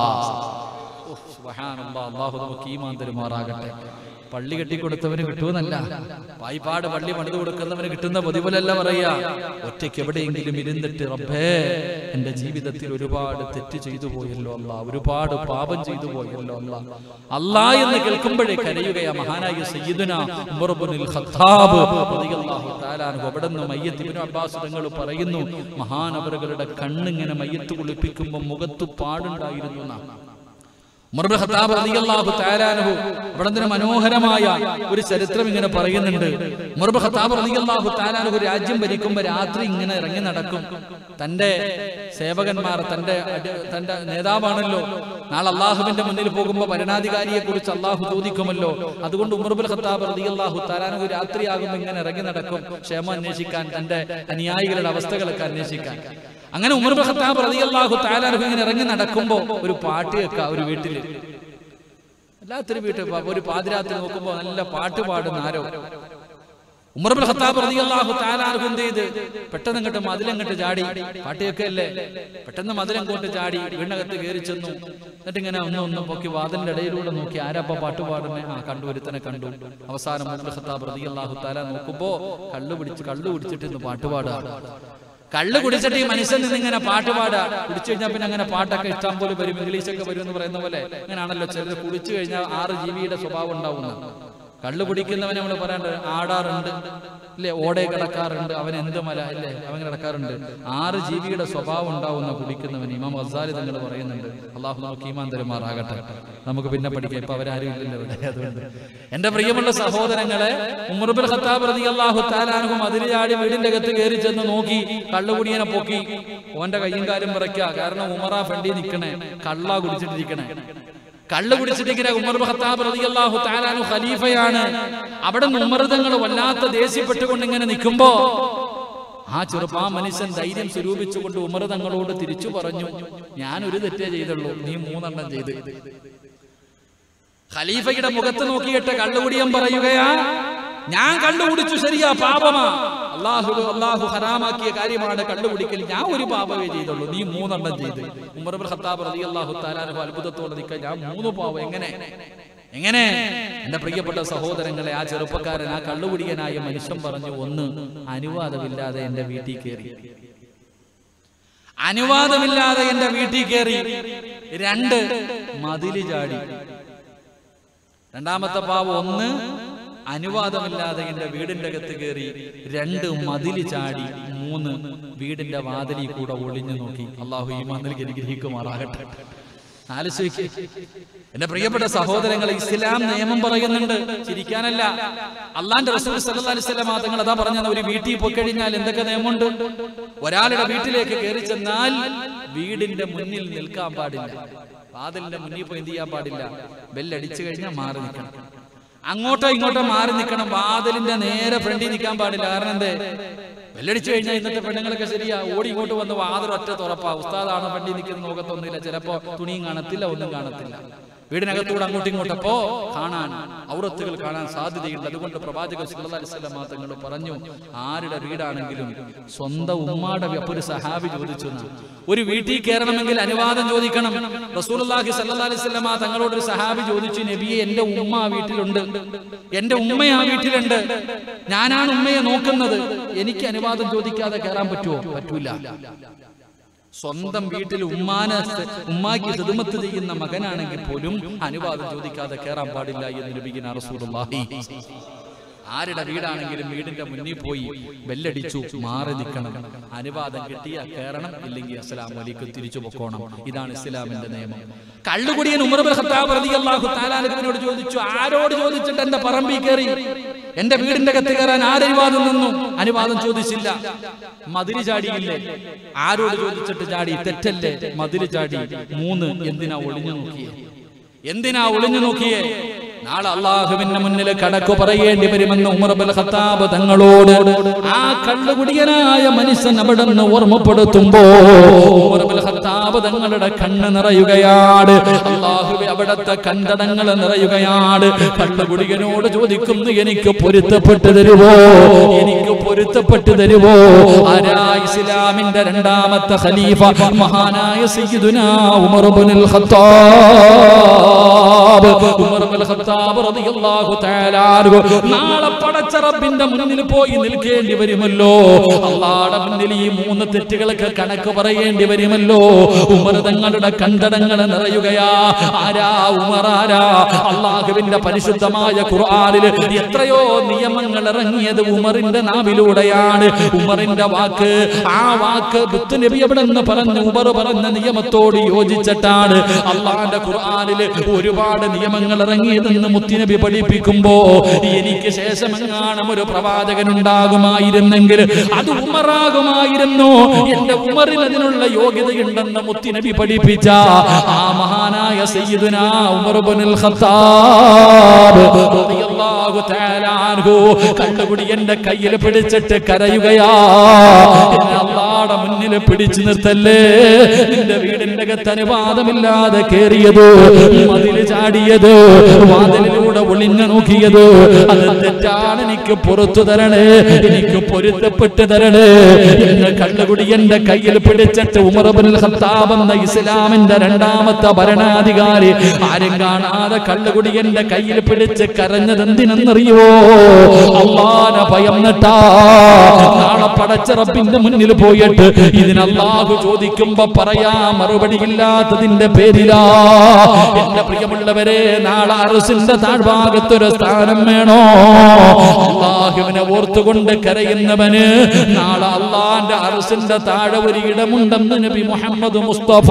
ഓ, സുബ്ഹാനല്ലാഹ്. അള്ളാഹു നമുക്ക് ഈമാൻ തരുമാറാകട്ടെ പള്ളി കെട്ടിക്കൊടുത്തവന് കിട്ടുമെന്നല്ല വായ്പാട് പള്ളി പണിത് കൊടുക്കുന്നവന് കിട്ടുന്ന പ്രതിഫലല്ല പറയാ ഒറ്റയ്ക്ക് എവിടെയെങ്കിലും ഇരുന്നിട്ട് റബ്ബേ എന്റെ ജീവിതത്തിൽ ഒരുപാട് തെറ്റ് ചെയ്തു പോയല്ലോ അല്ല ഒരുപാട് പാപം ചെയ്തു പോയല്ലോ അല്ല അല്ലാ എന്ന് കേൾക്കുമ്പോഴേ കരയുകയാ മഹാനായ സയ്യിദുന ഉമർ ഇബ്നുൽ ഖത്താബ് റളിയല്ലാഹു തആല അൻഹു അവിടെ നിന്ന് മയ്യത്ത് ഇബ്നു അബ്ബാസ് തങ്ങൾ പറയുന്നു മഹാനവറുകളുടെ കണ്ണിങ്ങനെ മയ്യത്ത് കുളിപ്പിക്കുമ്പോൾ മുഖത്ത് പാടുണ്ടായിരുന്നു എന്നാണ് ഉമർ ഇബ്നു ഖത്താബ് റളിയല്ലാഹു തആല അൻഹു അവിടെ നിന്ന് മനോഹരമായ ഒരു ചരിത്രം ഇങ്ങനെ പറയുന്നുണ്ട് ഉമർ ഇബ്നു ഖത്താബ് റളിയല്ലാഹു തആല അൻഹു രാജ്യം ഭരിക്കുമ്പോൾ രാത്രി ഇങ്ങനെ ഇറങ്ങി നടക്കും തന്റെ സേവകന്മാർ തന്റെ അടി- തന്റെ നേതാവാണല്ലോ നാളെ അള്ളാഹുവിന്റെ മുന്നിൽ പോകുമ്പോൾ ഭരണാധികാരിയെ കുറിച്ച് അള്ളാഹു ചോദിക്കുമല്ലോ അതുകൊണ്ട് ഉമർ ഇബ്നു ഖത്താബ് റളിയല്ലാഹു തആല അൻഹു രാത്രിയാകുമ്പോൾ ഇങ്ങനെ ഇറങ്ങി നടക്കും ക്ഷേമം അന്വേഷിക്കാൻ തന്റെ അനുയായികളുടെ അവസ്ഥകളൊക്കെ അന്വേഷിക്കാൻ അങ്ങനെ ഉമർ ബിൻ ഖത്താബ് റളിയല്ലാഹു തആല അൻഹു ഇങ്ങനെ ഇറങ്ങി നടക്കുമ്പോ ഒരു പാട്ട് കേൾക്കാം ഒരു വീട്ടില് എല്ലാത്തൊരു വീട്ടിൽ ഒരു പാതിരാത്രി നോക്കുമ്പോ നല്ല പാട്ട് പാടുന്ന ആരോ ഉമർ ബിൻ ഖത്താബ് റളിയല്ലാഹു തആല അൻഹു എന്ത് ചെയ്ത് പെട്ടെന്ന് അങ്ങോട്ട് മതിലങ്ങോട്ട് ചാടി പാട്ടിയൊക്കെ അല്ലേ പെട്ടെന്ന് മതിലങ്ങോട്ട് ചാടി വീടിനകത്ത് കയറി ചെന്നു എന്നിട്ട് ഇങ്ങനെ ഒന്ന് ഒന്ന് പൊക്കി വാതിലിന്റെ ഇടയിലൂടെ നോക്കി ആരാപ്പ പാട്ട് പാടുന്നേ ആ കണ്ടു ഒരുത്തനെ കണ്ടു അവസാനം ഉമർ ബിൻ ഖത്താബ് റളിയല്ലാഹു തആല നോക്കുമ്പോ കള്ളു പിടിച്ച് കള്ളു പിടിച്ചിട്ട് ഇന്ന് പാട്ട് പാടുക കള്ള് കുടിച്ചിട്ട് ഈ മനുഷ്യൻ നിന്ന് ഇങ്ങനെ പാട്ട് പാടുക കുടിച്ചു കഴിഞ്ഞാൽ പിന്നെ അങ്ങനെ പാട്ടൊക്കെ ഇഷ്ടം പോലെ വരും ഇംഗ്ലീഷൊക്കെ വരും എന്ന് പറയുന്ന പോലെ അങ്ങനെയാണല്ലോ ചിലർ കുടിച്ചു കഴിഞ്ഞാൽ ആറ് ജീവിയുടെ സ്വഭാവം ഉണ്ടാവുന്ന കള്ള് കുടിക്കുന്നവനെ നമ്മൾ പറയാണ്ട് ആടാറുണ്ട് ഇല്ലേ ഓടെ കിടക്കാറുണ്ട് അവൻ എന്ത് മല ഇല്ലേ അവൻ കിടക്കാറുണ്ട് ആറ് ജീവിയുടെ സ്വഭാവം ഉണ്ടാവുന്ന കുടിക്കുന്നവൻ ഇമാം ഗസാലി തങ്ങൾ പറയുന്നുണ്ട് അള്ളാഹു നമുക്ക് ഈമാൻ തരുമാറാകട്ടെ നമുക്ക് പിന്നെ പഠിക്കാം ഇപ്പൊ അവരാരും ഇല്ലല്ലോ ഇവിടെ അതുകൊണ്ട് എന്റെ പ്രിയമുള്ള സഹോദരങ്ങളെ ഉമർബുൽ ഖത്താബ് റതി അള്ളാഹു താലാനുഹും അതിരി ചാടി വീടിന്റെ അകത്ത് കയറി ചെന്ന് നോക്കി കള്ളുകുടിയനെ പൊക്കി ഓന്റെ കയ്യും കാലും വിറയ്ക്ക കാരണം ഉമറാ ഫ്രണ്ടി നിക്കണേ കള്ള കുടിച്ചിട്ടിരിക്കണേ കള്ളു കുടിച്ചിട്ടിങ്ങനെ ഉമർ ബിൻ ഖത്താബ് റളിയല്ലാഹു തആലാനു ഖലീഫയാണ് അവിടെ ഉമർതങ്ങൾ വല്ലാത്ത ദേഷ്യപ്പെട്ടുകൊണ്ട് ഇങ്ങനെ നിൽക്കുമ്പോ ആ ചെറുപ്പ ആ മനുഷ്യൻ ധൈര്യം സ്വരൂപിച്ചുകൊണ്ട് ഉമർ തങ്ങളോട് തിരിച്ചു പറഞ്ഞു ഞാൻ ഒരു തെറ്റേ ചെയ്തുള്ളൂ നീ മൂന്നെണ്ണം ചെയ്ത് ഖലീഫയുടെ മുഖത്ത് നോക്കിയിട്ട് കള്ളുകുടിയൻ പറയുകയാ ഞാൻ കള്ളുകുടിച്ചു ശരിയാ പാപമാ അള്ളാഹു അള്ളാഹു ഹറാമാക്കിയ കാര്യമാണ് കള്ളുകുടിക്കൽ ഞാൻ ഒരു പാപമേ ചെയ്തുള്ളൂ നീ മൂന്നെണ്ണം ചെയ്ത് ഉമർ ബിൻ ഖത്താബ് റളിയല്ലാഹു തആലാഹു അത്ഭുതത്തോടെ നിൽക്കാൻ ഞാൻ മൂന്ന് പാവം എങ്ങനെ എങ്ങനെ എന്റെ പ്രിയപ്പെട്ട സഹോദരങ്ങളെ ആ ചെറുപ്പക്കാരൻ ആ കള്ളുകുടിയനായ മനുഷ്യൻ പറഞ്ഞു ഒന്ന് അനുവാദമില്ലാതെ എന്റെ വീട്ടിൽ കയറി അനുവാദമില്ലാതെ എന്റെ വീട്ടിൽ കയറി രണ്ട് മതില് ചാടി രണ്ടാമത്തെ പാവം ഒന്ന് അനുവാദമില്ലാതെ എന്റെ വീടിന്റെ അകത്ത് കയറി രണ്ട് മതില് ചാടി മൂന്ന് വീടിന്റെ വാതിലിൽ കൂടെ ഒളിഞ്ഞു നോക്കി അള്ളാഹു ഈ മതിൽ അനുഗ്രഹിക്കുമാറാകട്ടെ ആലോചിക്ക് എന്റെ പ്രിയപ്പെട്ട സഹോദരങ്ങൾ ഇസ്ലാം നിയമം പറയുന്നുണ്ട് ചിരിക്കാനല്ല അള്ളാന്റെ റസൂൽ സല്ലല്ലാഹു അലൈഹി വസല്ലം തങ്ങൾ അതാ പറഞ്ഞത് ഒരു വീട്ടിൽ പോയി കഴിഞ്ഞാൽ എന്തൊക്കെ നിയമമുണ്ട് ഒരാളുടെ വീട്ടിലേക്ക് കയറി ചെന്നാൽ വീടിന്റെ മുന്നിൽ നിൽക്കാൻ പാടില്ല വാതിലിന്റെ മുന്നിൽ പോയി എന്ത് ചെയ്യാൻ പാടില്ല ബെല്ലടിച്ചു കഴിഞ്ഞാൽ മാറി നിൽക്കണം അങ്ങോട്ടോ ഇങ്ങോട്ടോ മാറി നിൽക്കണം വാതിലിന്റെ നേരെ ഫ്രണ്ടിൽ നിൽക്കാൻ പാടില്ല കാരണം എന്തേ വെല്ലടിച്ചു കഴിഞ്ഞാൽ ഇന്നത്തെ പെണ്ണുങ്ങളൊക്കെ ശരിയാ ഓടി ഇങ്ങോട്ട് വന്ന് വാതിൽ ഒറ്റ തുറപ്പാ ഉസ്താദാണ് ഫ്രണ്ടിൽ നിൽക്കുന്ന നോക്കത്തൊന്നുമില്ല ചിലപ്പോ തുണിയും കാണത്തില്ല ഒന്നും കാണത്തില്ല വീടിനകത്തൂടെ അങ്ങോട്ടും ഇങ്ങോട്ടപ്പോ കാണാൻ ഔറത്തുകൾ കാണാൻ സാധ്യതയുണ്ട് അതുകൊണ്ട് പ്രവാചകർ സല്ലല്ലാഹു അലൈഹി വസല്ലം തങ്ങൾ പറഞ്ഞു ആരുടെ വീടാണെങ്കിലും സ്വന്തം ഉമ്മാടെ വി- അപ്പൊ ഒരു സഹാബി ചോദിച്ചു എന്നാ. ഒരു വീട്ടിൽ കയറണമെങ്കിൽ അനുവാദം ചോദിക്കണം റസൂലുള്ളാഹി സല്ലല്ലാഹു അലൈഹി വസല്ലം തങ്ങളോട് ഒരു സഹാബി ചോദിച്ചു നബിയെ എന്റെ ഉമ്മ ആ വീട്ടിലുണ്ട് എന്റെ ഉമ്മ ആ വീട്ടിലുണ്ട് ഞാനാണ് ഉമ്മയെ നോക്കുന്നത് എനിക്ക് അനുവാദം ചോദിക്കാതെ കയറാൻ പറ്റുമോ പറ്റൂല സ്വന്തം വീട്ടിൽ ഉമ്മാനെ സ- ഉമ്മാക്ക് ഹിദ്മത്ത് ചെയ്യുന്ന മകനാണെങ്കിൽ പോലും അനുവാദം ചോദിക്കാതെ കയറാൻ പാടില്ല എന്ന് ലഭിക്കുന്ന റസൂലുള്ളാഹി ആരുടെ വീടാണെങ്കിലും വീടിന്റെ മുന്നിൽ പോയി ബെല്ലടിച്ചു മാറി നിൽക്കണം അനുവാദം കിട്ടിയ കയറണം ഇല്ലെങ്കിൽ അസ്സലാമു അലൈക്കും തിരിച്ചു പൊക്കോണം ഇതാണ് ഇസ്ലാമിന്റെ നിയമം കള്ളുകുടിയൻ ഉമർ ബിൻ ഖത്താബ് റളിയല്ലാഹു തആല അൻഹുവിനോട് ചോദിച്ചു ആരോട് ചോദിച്ചിട്ട് എന്റെ പറമ്പിൽ കയറി എന്റെ വീടിന്റെ അകത്ത് കയറാൻ ആരനുവാദം നിന്നു അനുവാദം ചോദിച്ചില്ല മതില് ചാടിയില്ലേ ആരോട് ചോദിച്ചിട്ട് ചാടി തെറ്റല്ലേ മതില് ചാടി മൂന്ന് എന്തിനാ ഒളിഞ്ഞു നോക്കിയേ എന്തിനാ ഒളിഞ്ഞു നോക്കിയേ നാളെ അള്ളാഹുവിന്റെ മുന്നിൽ കണക്ക് പറയേണ്ടി വരുമെന്ന് ഉമർ ബിൻ ഖത്താബ് തങ്ങളോട് ആ കള്ളുകുടിയനായ മനുഷ്യൻ അവിടെ നിന്ന് ഓർമ്മപ്പെടുത്തുമ്പോ ഉമർ ബിൻ ഖത്താബ് തങ്ങളുടെ കണ്ണ് നിറയുകയാണ് അള്ളാഹുവെ അവിടത്തെ കണ്ടടങ്ങൾ നിറയുകയാണ് കള്ളുകുടിയനോട് ചോദിക്കുന്നു എനിക്ക് പൊരുത്തപ്പെട്ടു തരുവോ എനിക്ക് പൊരുത്തപ്പെട്ടു തരുവോ ആരാ ഇസ്ലാമിന്റെ രണ്ടാമത്തെ ഖലീഫ മഹാനായ സയ്യിദുനാ ഉമർ ബിനുൽ ഖത്താബ് ഉമർ ബിനുൽ ഖത്താബ് റളിയല്ലാഹു തആല അൻഹു നാളെ പടച്ച റബ്ബിന്റെ മുന്നിൽ പോയി നിൽക്കേണ്ടി വരുമല്ലോ അള്ളാഹുടെ മുന്നിൽ ഈ മൂന്ന് തെറ്റുകളൊക്കെ കണക്ക് പറയേണ്ടി വരുമല്ലോ ഉമർ തങ്ങളുടെ കണ്ടടങ്ങൾ നിറയുകയാ ആരാ ഉമർ ആരാ അള്ളാഹുവിന്റെ പരിശുദ്ധമായ ഖുർആനിൽ എത്രയോ നിയമങ്ങൾ ഇറങ്ങിയത് ഉമറിന്റെ നാവിലൂടെയാണ് ഉമറിന്റെ വാക്ക് ആ വാക്ക് ബുദ്ധ നബി എവിടെ നിന്ന് പറഞ്ഞു ഉമർ പറഞ്ഞ നിയമത്തോട് യോജിച്ചിട്ടാണ് അള്ളാന്റെ ഖുർആനിൽ ഒരുപാട് നിയമങ്ങൾ ഇറങ്ങിയതെന്ന് മുത്തിനബി പഠിപ്പിക്കുമ്പോ എനിക്ക് ശേഷം എങ്ങാനും ഒരു പ്രവാചകൻ ഉണ്ടാകുമായിരുന്നെങ്കിൽ അത് ഉമറാകുമായിരുന്നു എന്റെ ഉമറിൽ അതിനുള്ള യോഗ്യതയുണ്ടെന്ന് മുത്തിനബി പഠിപ്പിച്ച ആ മഹാനായ മഹാനായ സയ്യിദുനാ ഉമർ ഇബ്നുൽ ഖത്താബ് റളിയല്ലാഹു തആല അൻഹു കണ്ണുകുടിയന്റെ കയ്യിൽ പിടിച്ചിട്ട് കരയുകയാ എന്നെ അള്ളാടെ മുന്നിൽ പിടിച്ചു നിർത്തല്ലേ നിന്റെ വീടിന്റെ അകത്ത് അനുവാദമില്ലാതെ കേറിയത് മതില് ചാടിയത് വാതിലിലൂടെ ഒളിഞ്ഞു നോക്കിയത് അത് തെറ്റാണ് എനിക്ക് പുറത്തു തരണേ എനിക്ക് പൊരുത്തപ്പെട്ട് തരണേ എന്ന് കണ്ണുകുടി എന്റെ കയ്യിൽ പിടിച്ചിട്ട് ഉമർബുൽ ഖത്താബ് എന്ന ഇസ്ലാമിന്റെ രണ്ടാമത്തെ ഭരണാധികാരി ആരും കാണാതെ കള്ളുകുടി എന്റെ കയ്യിൽ പിടിച്ച് കരഞ്ഞത് എന്തിനെന്നറിയോ അള്ളാന ഭയം നട്ടാ നാളെ പടച്ച റബ്ബിന്റെ മുന്നിൽ പോയിട്ട് ഇതിന് അള്ളാഹു ചോദിക്കുമ്പോ പറയാ മറുപടി ഇല്ലാത്തതിന്റെ പേരിലാ എന്റെ പ്രിയമുള്ളവരെ നാളെ അറസിന്റെ താഴ്ഭാഗത്തൊരു സ്ഥാനം വേണോ അള്ളാഹുവിനെ ഓർത്തുകൊണ്ട് കരയുന്നവന് നാളെ അള്ളാന്റെ അറസിന്റെ താഴെ ഒരു ഇടമുണ്ടെന്ന് നബി മുഹമ്മദ് മുസ്തഫ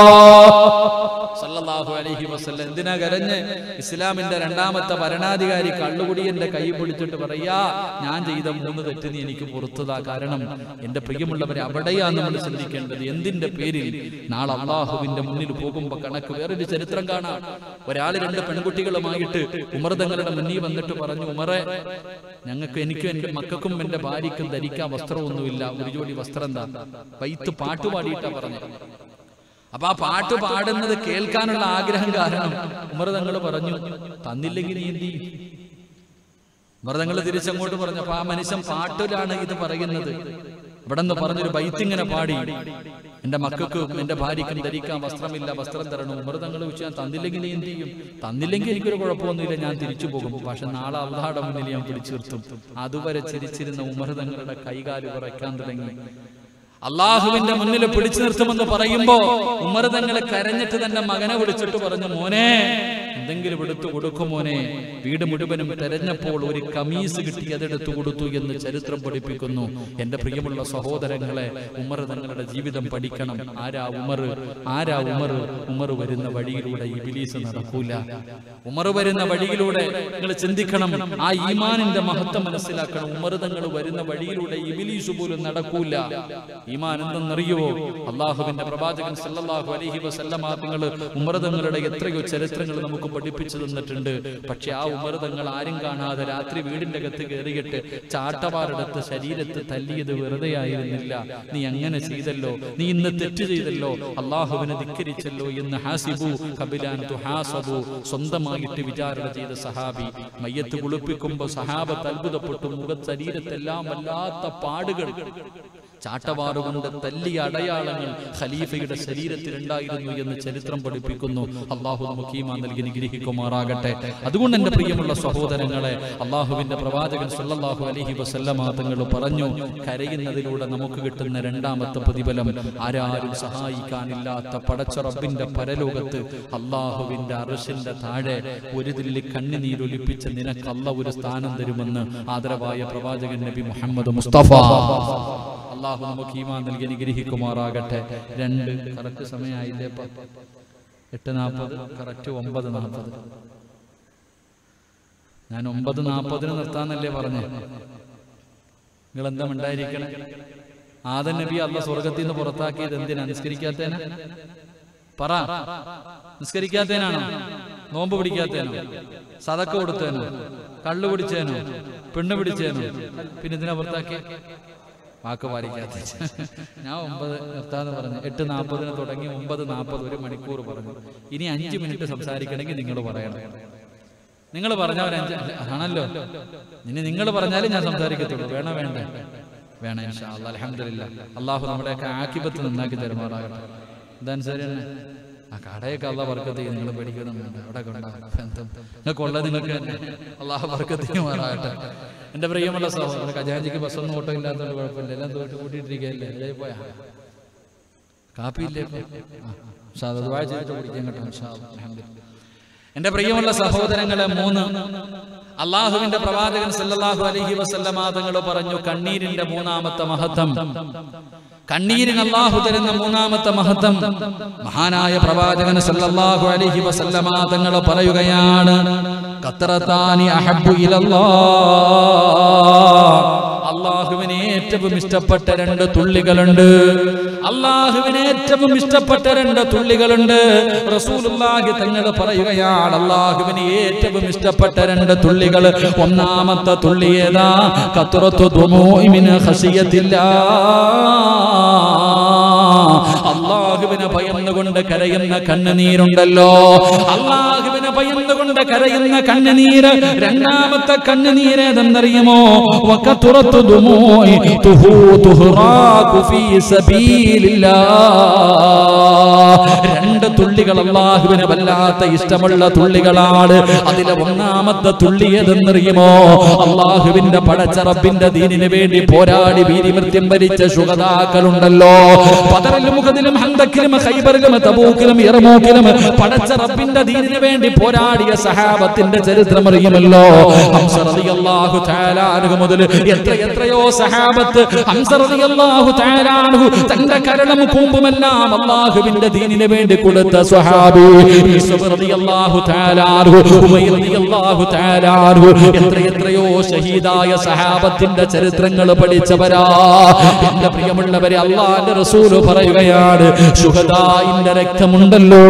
സല്ലല്ലാഹു അലൈഹി വസല്ലം എന്തിനാ കരഞ്ഞ് ഇസ്ലാമിന്റെ രണ്ടാമത്തെ ഭരണാധികാരി കള്ളുകുടിയന്റെ കൈ പിടിച്ചിട്ട് പറയാ ഞാൻ ചെയ്ത മൂന്ന് തെറ്റ് നീ എനിക്ക് പുറത്തതാ കാരണം എന്റെ പ്രിയമുള്ളവരെ അവിടെയാ നമ്മൾ ചിന്തിക്കേണ്ടത് എന്തിന്റെ പേരിൽ നാളെ അള്ളാഹുവിന്റെ മുന്നിൽ പോകുമ്പോ കണക്ക് വേറൊരു ചരിത്രം കാണാം ഒരാൾ രണ്ട് പെൺകുട്ടികളുമായിട്ട് ഉമർ തങ്ങളുടെ മുന്നിൽ വന്നിട്ട് പറഞ്ഞു ഉമറെ ഞങ്ങൾക്ക് എനിക്കും എന്റെ മക്കൾക്കും എന്റെ ഭാര്യയ്ക്കും ധരിക്കാൻ വസ്ത്രമൊന്നുമില്ല ഒരു ജോഡി വസ്ത്രം എന്താ വൈത്ത് പാട്ട് പാടിയിട്ടാ പറഞ്ഞത് അപ്പൊ ആ പാട്ട് പാടുന്നത് കേൾക്കാനുള്ള ആഗ്രഹം കാരണം ഉമർ തങ്ങൾ പറഞ്ഞു തന്നില്ലെങ്കിൽ നീ എന്ത് ചെയ്യും ഉമർ തങ്ങൾ തിരിച്ചങ്ങോട്ട് പറഞ്ഞു അപ്പൊ ആ മനുഷ്യൻ പാട്ടിലാണ് ഇത് പറയുന്നത് ഇവിടെ നിന്ന് പറഞ്ഞൊരു ബൈത്തിങ്ങനെ പാടി എന്റെ മക്കൾക്കും എന്റെ ഭാര്യയ്ക്കും ധരിക്കാൻ വസ്ത്രമില്ല വസ്ത്രം തരണം ഉമർ തങ്ങൾ വെച്ച് ഞാൻ തന്നില്ലെങ്കിൽ നീ എന്ത് ചെയ്യും തന്നില്ലെങ്കിൽ എനിക്കൊരു കുഴപ്പമൊന്നുമില്ല ഞാൻ തിരിച്ചു പോകും പക്ഷെ നാളെ അള്ളാഹയുടെ മുന്നിൽ ഞാൻ പിടിച്ചു നിർത്തും അതുവരെ ചിരിച്ചിരുന്ന ഉമർ തങ്ങളുടെ കൈകാല് വിറയ്ക്കാൻ തുടങ്ങി അള്ളാഹുവിന്റെ മുന്നിൽ പിടിച്ചു നിർത്തുമെന്ന് പറയുമ്പോ ഉമർ തങ്ങളെ കരഞ്ഞിട്ട് തന്റെ മകനെ വിളിച്ചിട്ട് പറഞ്ഞു മോനെ എന്തെങ്കിലും എടുത്തു കൊടുക്കും മോനെ വീട് മുഴുവനും തെരഞ്ഞപ്പോൾ ഒരു കമീസ് കിട്ടി അതെടുത്തു കൊടുത്തു എന്ന് ചരിത്രം പഠിപ്പിക്കുന്നു എന്റെ പ്രിയമുള്ള സഹോദരങ്ങളെ ഉമർ തങ്ങളുടെ ജീവിതം പഠിക്കണം ആരാ ഉമർ ആരാ ഉമർ ഉമർ വരുന്ന വഴിയിലൂടെ ഇബിലീസ് നടക്കൂല ഉമർ വരുന്ന വഴിയിലൂടെ നിങ്ങൾ ചിന്തിക്കണം ആ ഈമാനിന്റെ മഹത്വം മനസ്സിലാക്കണം ഉമർ തങ്ങൾ വരുന്ന വഴിയിലൂടെ ഇബിലീസ് പോലും നടക്കൂല ഈമാൻ എന്തെന്നറിയുവോ അള്ളാഹുവിന്റെ പ്രവാചകൻ സല്ലല്ലാഹു അലൈഹി വസല്ലമ തങ്ങൾ ഉമർതങ്ങളുടെ എത്രയോ ചരിത്രങ്ങൾ നമുക്ക് പഠിപ്പിച്ചു തന്നിട്ടുണ്ട് പക്ഷെ ആ ഉമർതങ്ങൾ ആരും കാണാതെ രാത്രി വീടിന്റെ അകത്ത് കയറിയിട്ട് ചാട്ടവാറെടുത്ത് ശരീരത്ത് തല്ലിയത് വെറുതെ ആയിരുന്നില്ല നീ അങ്ങനെ ചെയ്തല്ലോ നീ ഇന്ന് തെറ്റ് ചെയ്തല്ലോ അള്ളാഹുവിനെ ധിക്കരിച്ചല്ലോ എന്ന് ഹാസിബു കബിലാൻ തുഹാസബു സ്വന്തമായിട്ട് വിചാരണ ചെയ്ത സഹാബി മയ്യത്ത് കുളിപ്പിക്കുമ്പോൾ സഹാബത്ത് അത്ഭുതപ്പെട്ടു മുഖത്ത് ശരീരത്തെല്ലാം വല്ലാത്ത പാടുകൾ ചാട്ടവാറുകൊണ്ട് തല്ലിയ അടയാളങ്ങൾ ഖലീഫയുടെ ശരീരത്തിലുണ്ടായിരുന്നു എന്ന് ചരിത്രം പഠിപ്പിക്കുന്നു അള്ളാഹു നമുക്ക് ഈമാൻ നൽകി നിഗ്രഹിക്കുമാറാകട്ടെ അതുകൊണ്ട് എന്റെ പ്രിയമുള്ള സഹോദരങ്ങളെ അള്ളാഹുവിന്റെ പ്രവാചകൻ സല്ലല്ലാഹു അലൈഹി വസല്ലമ തങ്ങൾ പറഞ്ഞു കരയുന്നതിലൂടെ നമുക്ക് കിട്ടുന്ന രണ്ടാമത്തെ പ്രതിഫലം ആരാരും സഹായിക്കാനില്ലാത്ത പടച്ച റബ്ബിന്റെ പരലോകത്ത് അള്ളാഹുവിന്റെ അറശിന്റെ താഴെ ഒരു തുള്ളി കണ്ണുനീരൊലിപ്പിച്ച് നിനക്ക് അല്ല ഒരു സ്ഥാനം തരുമെന്ന് ആദരവായ പ്രവാചകൻ നബി മുഹമ്മദ് മുസ്തഫ അള്ളാഹു നമുക്ക് ഈമാൻ നൽകി അനുഗ്രഹിക്കുമാറാകട്ടെ രണ്ട് കറക്റ്റ് സമയമായില്ലേ ഇപ്പൊ എട്ട് നാൽപ്പത് കറക്റ്റ് ഒമ്പത് നാൽപ്പത് ഞാൻ ഒമ്പത് നാൽപ്പതിന് നിർത്താന്നല്ലേ പറഞ്ഞേ നിങ്ങൾ എന്താ ഉണ്ടായിരിക്കണം ആദൻ നബി അല്ല സ്വർഗത്തിൽ നിന്ന് പുറത്താക്കിയത് എന്തിനാ നിസ്കരിക്കാത്തേന പറ നിസ്കരിക്കാത്തേനാണോ നോമ്പ് പിടിക്കാത്തേനോ സതക്ക കൊടുത്തേനോ കള്ളു പിടിച്ചേനോ പെണ്ണ് പിടിച്ചേനോ പിന്നെ ഇതിനെ പുറത്താക്കിയ വാക്ക് പാലിക്കാത്ത ഞാൻ ഒമ്പത് നിർത്താന്ന് പറഞ്ഞു എട്ട് നാൽപ്പതിന് തുടങ്ങി ഒമ്പത് നാൽപ്പത് ഒരു മണിക്കൂർ പറഞ്ഞു ഇനി അഞ്ച് മിനിറ്റ് സംസാരിക്കണമെങ്കിൽ നിങ്ങൾ പറയണം നിങ്ങൾ പറഞ്ഞ ഒരു അഞ്ച് ആണല്ലോ ഇനി നിങ്ങൾ പറഞ്ഞാലും ഞാൻ സംസാരിക്കത്തുള്ളൂ വേണോ വേണ്ടേ വേണം ഇൻഷാ അല്ലാ അൽഹംദുലില്ലാ അള്ളാഹു നമ്മുടെയൊക്കെ ആക്കിബത്ത് നന്നാക്കി തരുമാറാകട്ടെ ഇതനുസരിച്ച് തന്നെ ആ കടയൊക്കെ അള്ള വർക്കത്ത് ചെയ്യും നിങ്ങൾ പേടിക്കുന്നുണ്ട് അവിടെ കൊണ്ടാകും നിങ്ങൾക്കുള്ളത് നിങ്ങൾക്ക് തന്നെ അള്ളാഹു വർക്കത്ത് ചെയ്യുമാറാകട്ടെ എന്റെ പ്രിയമുള്ള സഹോദരൻ ഖജാഞ്ചിക്ക് ബസ്സൊന്നും ഓട്ടോ ഇല്ലാത്തതുകൊണ്ട് കുഴപ്പമില്ല എല്ലാം തോറ്റ് കൂട്ടിയിട്ടിരിക്കുകയല്ലേ എല്ലാം പോയാ കാപ്പിയില്ലേ ചെയ്തിട്ട് കുടിക്കാൻ കേട്ടോ ഇൻഷാ അല്ലാ. അൽഹംദുലില്ലാ. എന്റെ പ്രിയമുള്ള സഹോദരങ്ങളെ മൂന്ന് അള്ളാഹുവിന്റെ പ്രവാചകൻ സല്ലല്ലാഹു അലൈഹി വസല്ലമ തങ്ങൾ പറഞ്ഞു കണ്ണീരിന്റെ മൂന്നാമത്തെ മഹത്വം കണ്ണീരിന് അള്ളാഹു തരുന്ന മൂന്നാമത്തെ മഹത്വം മഹാനായ പ്രവാചകൻ സല്ലല്ലാഹു അലൈഹി വസല്ലമ തങ്ങൾ പറയുകയാണ് ഖത്രത്താനി അഹബ്ബു ഇലല്ലാഹ് അള്ളാഹുവിന് ഏറ്റവും ഇഷ്ടപ്പെട്ട രണ്ട് തുള്ളികളുണ്ട് അള്ളാഹുവിന് ഏറ്റവും ഇഷ്ടപ്പെട്ട രണ്ട് തുള്ളികളുണ്ട് റസൂലുള്ളാഹി തങ്ങൾ പറയുകയാണ് അള്ളാഹുവിന് ഏറ്റവും ഇഷ്ടപ്പെട്ട രണ്ട് തുള്ളികൾ ഒന്നാമത്തെ തുള്ളി ഏതാ കത്തുറത്തു ദുമൂഇമിന് ഖശിയത്തില്ലാ അള്ളാഹുവിനെ ഭയന്നുകൊണ്ട് കരയുന്ന കണ്ണുനീരുണ്ടല്ലോ അള്ളാഹുവിനെ ഭയന്നുകൊണ്ട് കരയുന്ന കണ്ണുനീര് രണ്ടാമത്തെ കണ്ണുനീര് ഏതെന്നറിയുമോ വക്കത്തുറത്തു ദുമൂഇ തുഹു തുഹ്റാഖു ഫീ സബീലില്ലാ രണ്ട് തുള്ളികൾ അള്ളാഹുവിന് വല്ലാത്ത ഇഷ്ടമുള്ള തുള്ളികളാണ് അതിലെ ഒന്നാമത്തെ തുള്ളി ഏതെന്നറിയുമോ അള്ളാഹുവിന്റെ പടച്ചറബിന്റെ ദീനിന് വേണ്ടി പോരാടി വീരിമൃത്യം ഭരിച്ച ശുഹതാക്കളുണ്ടല്ലോ പതറിലും മുഖത്തിലും ഹന്തക്കിലും ഹൈബറിലും തബൂക്കിലും ഇറമൂക്കിലും പടച്ച റബ്ബിന്റെ ദീനിന് വേണ്ടി പോരാടിയ സഹാബത്തിന്റെ ചരിത്രം അറിയുമല്ലോ ഹംസ റളിയല്ലാഹു തആല അൻഹു മുതൽ എത്ര എത്രയോ സഹാബത്ത് ഹംസ റളിയല്ലാഹു തആല അൻഹു തന്റെ കരളും കൂമ്പുമെല്ലാം അള്ളാഹുവിന്റെ ദീനിന് വേണ്ടി കൊടുത്ത സ്വഹാബി യൂസുഫ് റളിയല്ലാഹു തആല അൻഹു ഉമൈർ റളിയല്ലാഹു തആല അൻഹു എത്ര എത്രയോ ഷഹീദായ സഹാബത്തിന്റെ ചരിത്രങ്ങൾ പഠിച്ചവരാ എന്റെ പ്രിയമുള്ളവരെ അള്ളാന്റെ റസൂല് പറയുകയാണ് ശുഹദായിന്റെ രക്തമുണ്ടല്ലോ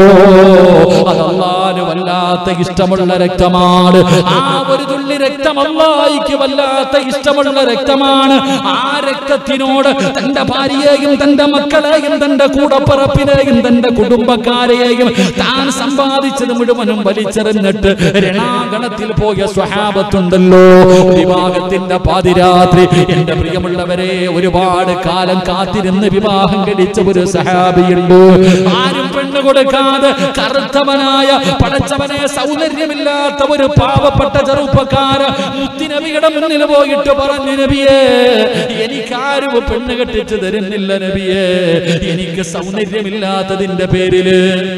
അത് അള്ളാന് വല്ലാത്ത ഇഷ്ടമുള്ള രക്തമാണ് ആ ഒരു തുള്ളി രക്തം അള്ളാഹിക്ക് വല്ലാത്ത ഇഷ്ടമുള്ള രക്തമാണ് ആ രക്തത്തിനോട് തന്റെ ഭാര്യയെയും തന്റെ മക്കളെയും തന്റെ കൂടപ്പറപ്പിനെയും തന്റെ കുടുംബക്കാരെയും താൻ സമ്പാദിച്ചത് മുഴുവനും വലിച്ചെറിഞ്ഞിട്ട് രണാഗണത്തിൽ പോയ സ്വഹാബത്തുണ്ടല്ലോ വിവാഹത്തിന്റെ പാതിരാത്രി എന്റെ പ്രിയമുള്ളവരെ ഒരുപാട് കാലം കാത്തിരുന്ന് വിവാഹം കഴിച്ച ഒരു സഹാബിയുണ്ട് ആരും പെണ്ണ് കൊടുക്കാതെ കറുത്തവനായ പടച്ചവനെ സൗന്ദര്യമില്ലാത്ത ഒരു പാവപ്പെട്ട ചെറുപ്പക്കാര മുത്തിനബിയുടെ മുന്നിൽ പോയിട്ട് പറഞ്ഞു നബിയേ എനിക്കാരും പെണ്ണ് കെട്ടിച്ചു തരുന്നില്ല നബിയേ എനിക്ക് സൗന്ദര്യമില്ലാത്തതിന്റെ പേരില്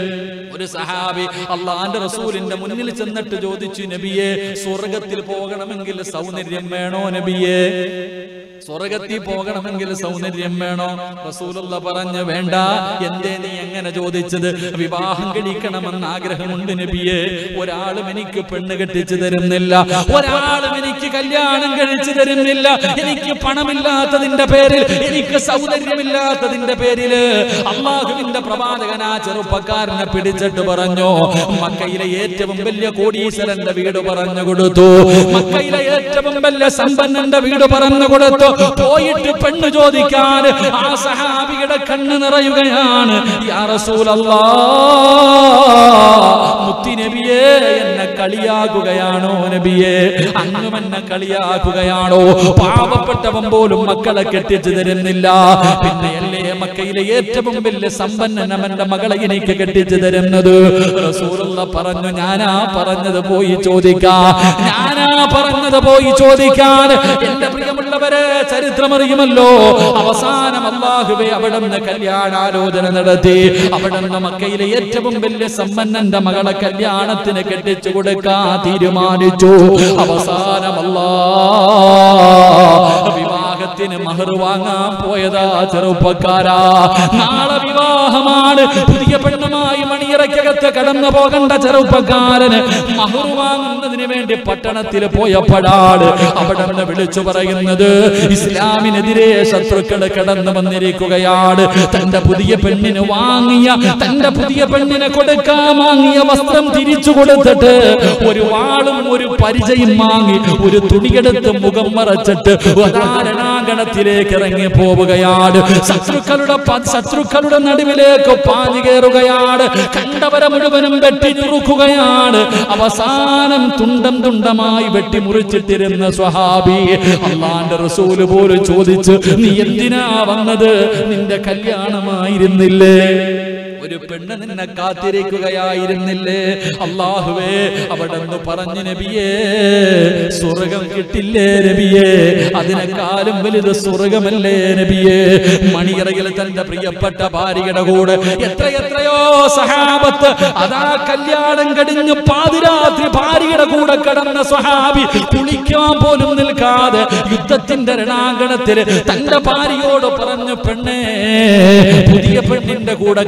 ഒരു സഹാബി അള്ളാന്റെ റസൂലിന്റെ മുന്നിൽ ചെന്നിട്ട് ചോദിച്ചു നബിയെ സ്വർഗത്തിൽ പോകണമെങ്കിൽ സൗന്ദര്യം വേണോ നബിയെ സ്വർഗത്തിൽ പോകണമെങ്കിൽ സൗന്ദര്യം വേണോ റസൂലുള്ള പറഞ്ഞു വേണ്ട എന്തേ നീ എങ്ങനെ ചോദിച്ചത് വിവാഹം കഴിക്കണമെന്ന് ആഗ്രഹമുണ്ട് നബിയെ ഒരാളും എനിക്ക് പെണ്ണ് കെട്ടിച്ചു തരുന്നില്ല ഒരാളും എനിക്ക് കല്യാണം കഴിച്ചു തരുന്നില്ല എനിക്ക് പണമില്ലാത്തതിന്റെ പേരിൽ എനിക്ക് സൗന്ദര്യമില്ലാത്തതിന്റെ പേരില് അള്ളാഹുവിന്റെ പ്രവാചകൻ ആ ചെറുപ്പക്കാരനെ പിടിച്ചിട്ട് പറഞ്ഞു മക്കയിലെ ഏറ്റവും വലിയ കോടീശ്വരന്റെ വീട് പറഞ്ഞു കൊടുത്തു മക്കയിലെ ഏറ്റവും വലിയ സമ്പന്നന്റെ വീട് പറഞ്ഞു കൊടുത്തു പോയിട്ട് പെണ്ണ് ചോദിക്കാൻ ആ സഹാബിയുടെ കണ്ണ് നിറയുകയാണ് യാ റസൂലല്ലാ മുത്തി നബിയേ എന്നെ കളിയാക്കുകയാണോ നബിയെ അങ്ങും എന്നെ കളിയാക്കുകയാണോ പാവപ്പെട്ടവൻ പോലും മക്കളെ കെട്ടിച്ചു തരുന്നില്ല പിന്നെ അല്ലേ മക്കയിലെ ഏറ്റവും വലിയ സമ്പന്നൻ അവന്റെ മകളെ എനിക്ക് കെട്ടിച്ചു തരുന്നത് റസൂലുള്ള പറഞ്ഞു ഞാനാ പറഞ്ഞത് പോയി ചോദിക്കാ ഞാനാ പറഞ്ഞത് പോയി ചോദിക്കാൻ എന്റെ പ്രിയമുള്ളവരെ ചരിത്രമറിയുമല്ലോ അവസാനം അള്ളാഹുവെ അവിടെ നിന്ന് കല്യാണാലോചന നടത്തി അവിടെ നിന്ന് മക്കയിലെ ഏറ്റവും വലിയ സമ്പന്നന്റെ മകളെ കല്യാണത്തിന് കെട്ടിച്ചു കൊടുക്കാൻ തീരുമാനിച്ചു അവസാനം അല്ലാ വിവാഹത്തിന് മഹർ വാങ്ങാൻ പോയതാ ചെറുപ്പക്കാരാ നാളെ വിവാഹമാണ് പുതിയ പെണ്ണുമായി മണിയറയ്ക്കകത്ത് കടന്നു പോകേണ്ട ചെറുപ്പക്കാരന് മഹർ വാങ്ങുന്നതിന് വേണ്ടി പട്ടണത്തിൽ പോയപ്പോഴാണ് അവിടെ നിന്ന് വിളിച്ചു പറയുന്നത് ഇസ്ലാമിനെതിരെ ശത്രുക്കൾ കടന്നു വന്നിരിക്കുകയാണ് തന്റെ പുതിയ പെണ്ണിന് വാങ്ങിയ തന്റെ പുതിയ പെണ്ണിനെ കൊടുക്കാൻ വാങ്ങിയ വസ്ത്രം തിരിച്ചു കൊടുത്തിട്ട് ഒരു വാളും ഒരു പരിചയം വാങ്ങി ഒരു തുണിയെടുത്ത് മുഖം മറച്ചിട്ട് രണാങ്കണത്തിലേക്ക് ഇറങ്ങി പോവുകയാണ് ശത്രുക്കളുടെ പ- ശത്രുക്കളുടെ നടുവിലേക്ക് പാഞ്ഞു കയറുകയാണ് കണ്ടവരെ മുഴുവനും വെട്ടി നുറുക്കുകയാണ് അവസാനം തുണ്ടം തുണ്ടമായി വെട്ടി മുറിച്ചിട്ടിരുന്ന സ്വഹാബി അള്ളാന്റെ റസൂല് പോലും ചോദിച്ചു നീ എന്തിനാ വന്നത് നിന്റെ കല്യാണമായിരുന്നില്ലേ ഒരു പെണ്ണ് നിന്നെ കാത്തിരിക്കുകയായിരുന്നില്ലേ അള്ളാഹുവേ അവിടെ നിന്ന് പറഞ്ഞു നബിയേ സ്വർഗം കിട്ടില്ലേ നബിയേ അതിനെക്കാളും വലുത് സ്വർഗമല്ലേ നബിയേ മണിയറയിൽ തന്റെ പ്രിയപ്പെട്ട ഭാര്യയുടെ കൂടെ എത്ര എത്രയോ സഹാബത്ത് അതാ കല്യാണം കഴിഞ്ഞ് പാതിരാത്രി ഭാര്യയുടെ കൂടെ കിടന്ന സ്വഹാബി കുളിക്കാൻ പോലും നിൽക്കാതെ യുദ്ധത്തിന്റെ രണാങ്കണത്തിൽ തന്റെ ഭാര്യയോട് പറഞ്ഞു പെണ്ണേ പുതിയ പെണ്ണിന്റെ കൂടെ കിടപ്പറ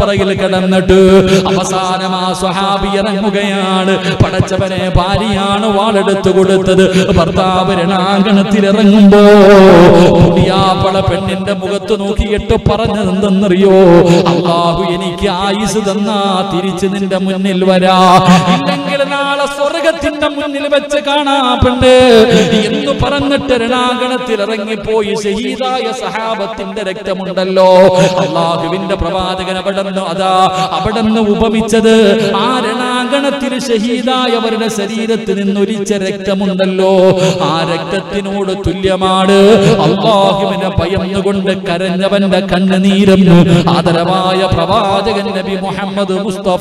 കബററയിൽ കിടന്നിട്ട് അവസാനം ആ സ്വഹാബി ഇറങ്ങുകയാണ് പടച്ചവനെ ഭാര്യയാണ് വാളെടുത്തു കൊടുത്തത് ഭർത്താവ് രണാങ്കണത്തിൽ ഇറങ്ങുമ്പോ പുതിയാപ്പള പെണ്ണിന്റെ മുഖത്ത് നോക്കിയിട്ട് പറഞ്ഞതെന്തെന്നറിയോ അള്ളാഹു എനിക്ക് ആയുസ് തന്നാ തിരിച്ച് നിന്റെ മുന്നിൽ വരാ ഇല്ലെങ്കിൽ നാളെ സ്വർഗത്തിന്റെ മുന്നിൽ വെച്ച് കാണാ പെണ്ണ് എന്ന് പറഞ്ഞിട്ട് രണാങ്കണത്തിൽ ഇറങ്ങിപ്പോയി ഷഹീദായ സഹാബത്തിന്റെ രക്തമുണ്ടല്ലോ അള്ളാഹുവിന്റെ പ്രവാചകൻ അവിടെന്ന് അതാ അവിടെന്ന് ഉപമിച്ചത് ആ രണാങ്കണത്തിൽ ഷഹീദായവരുടെ ശരീരത്തിൽ നിന്നൊലിച്ച രക്തമുണ്ടല്ലോ ആ രക്തത്തിനോട് തുല്യമാണ് അള്ളാഹുവിനെ ഭയന്നുകൊണ്ട് കരഞ്ഞവന്റെ കണ്ണുനീരെന്ന് ആദരവായ പ്രവാചകൻ നബി മുഹമ്മദ് മുസ്തഫ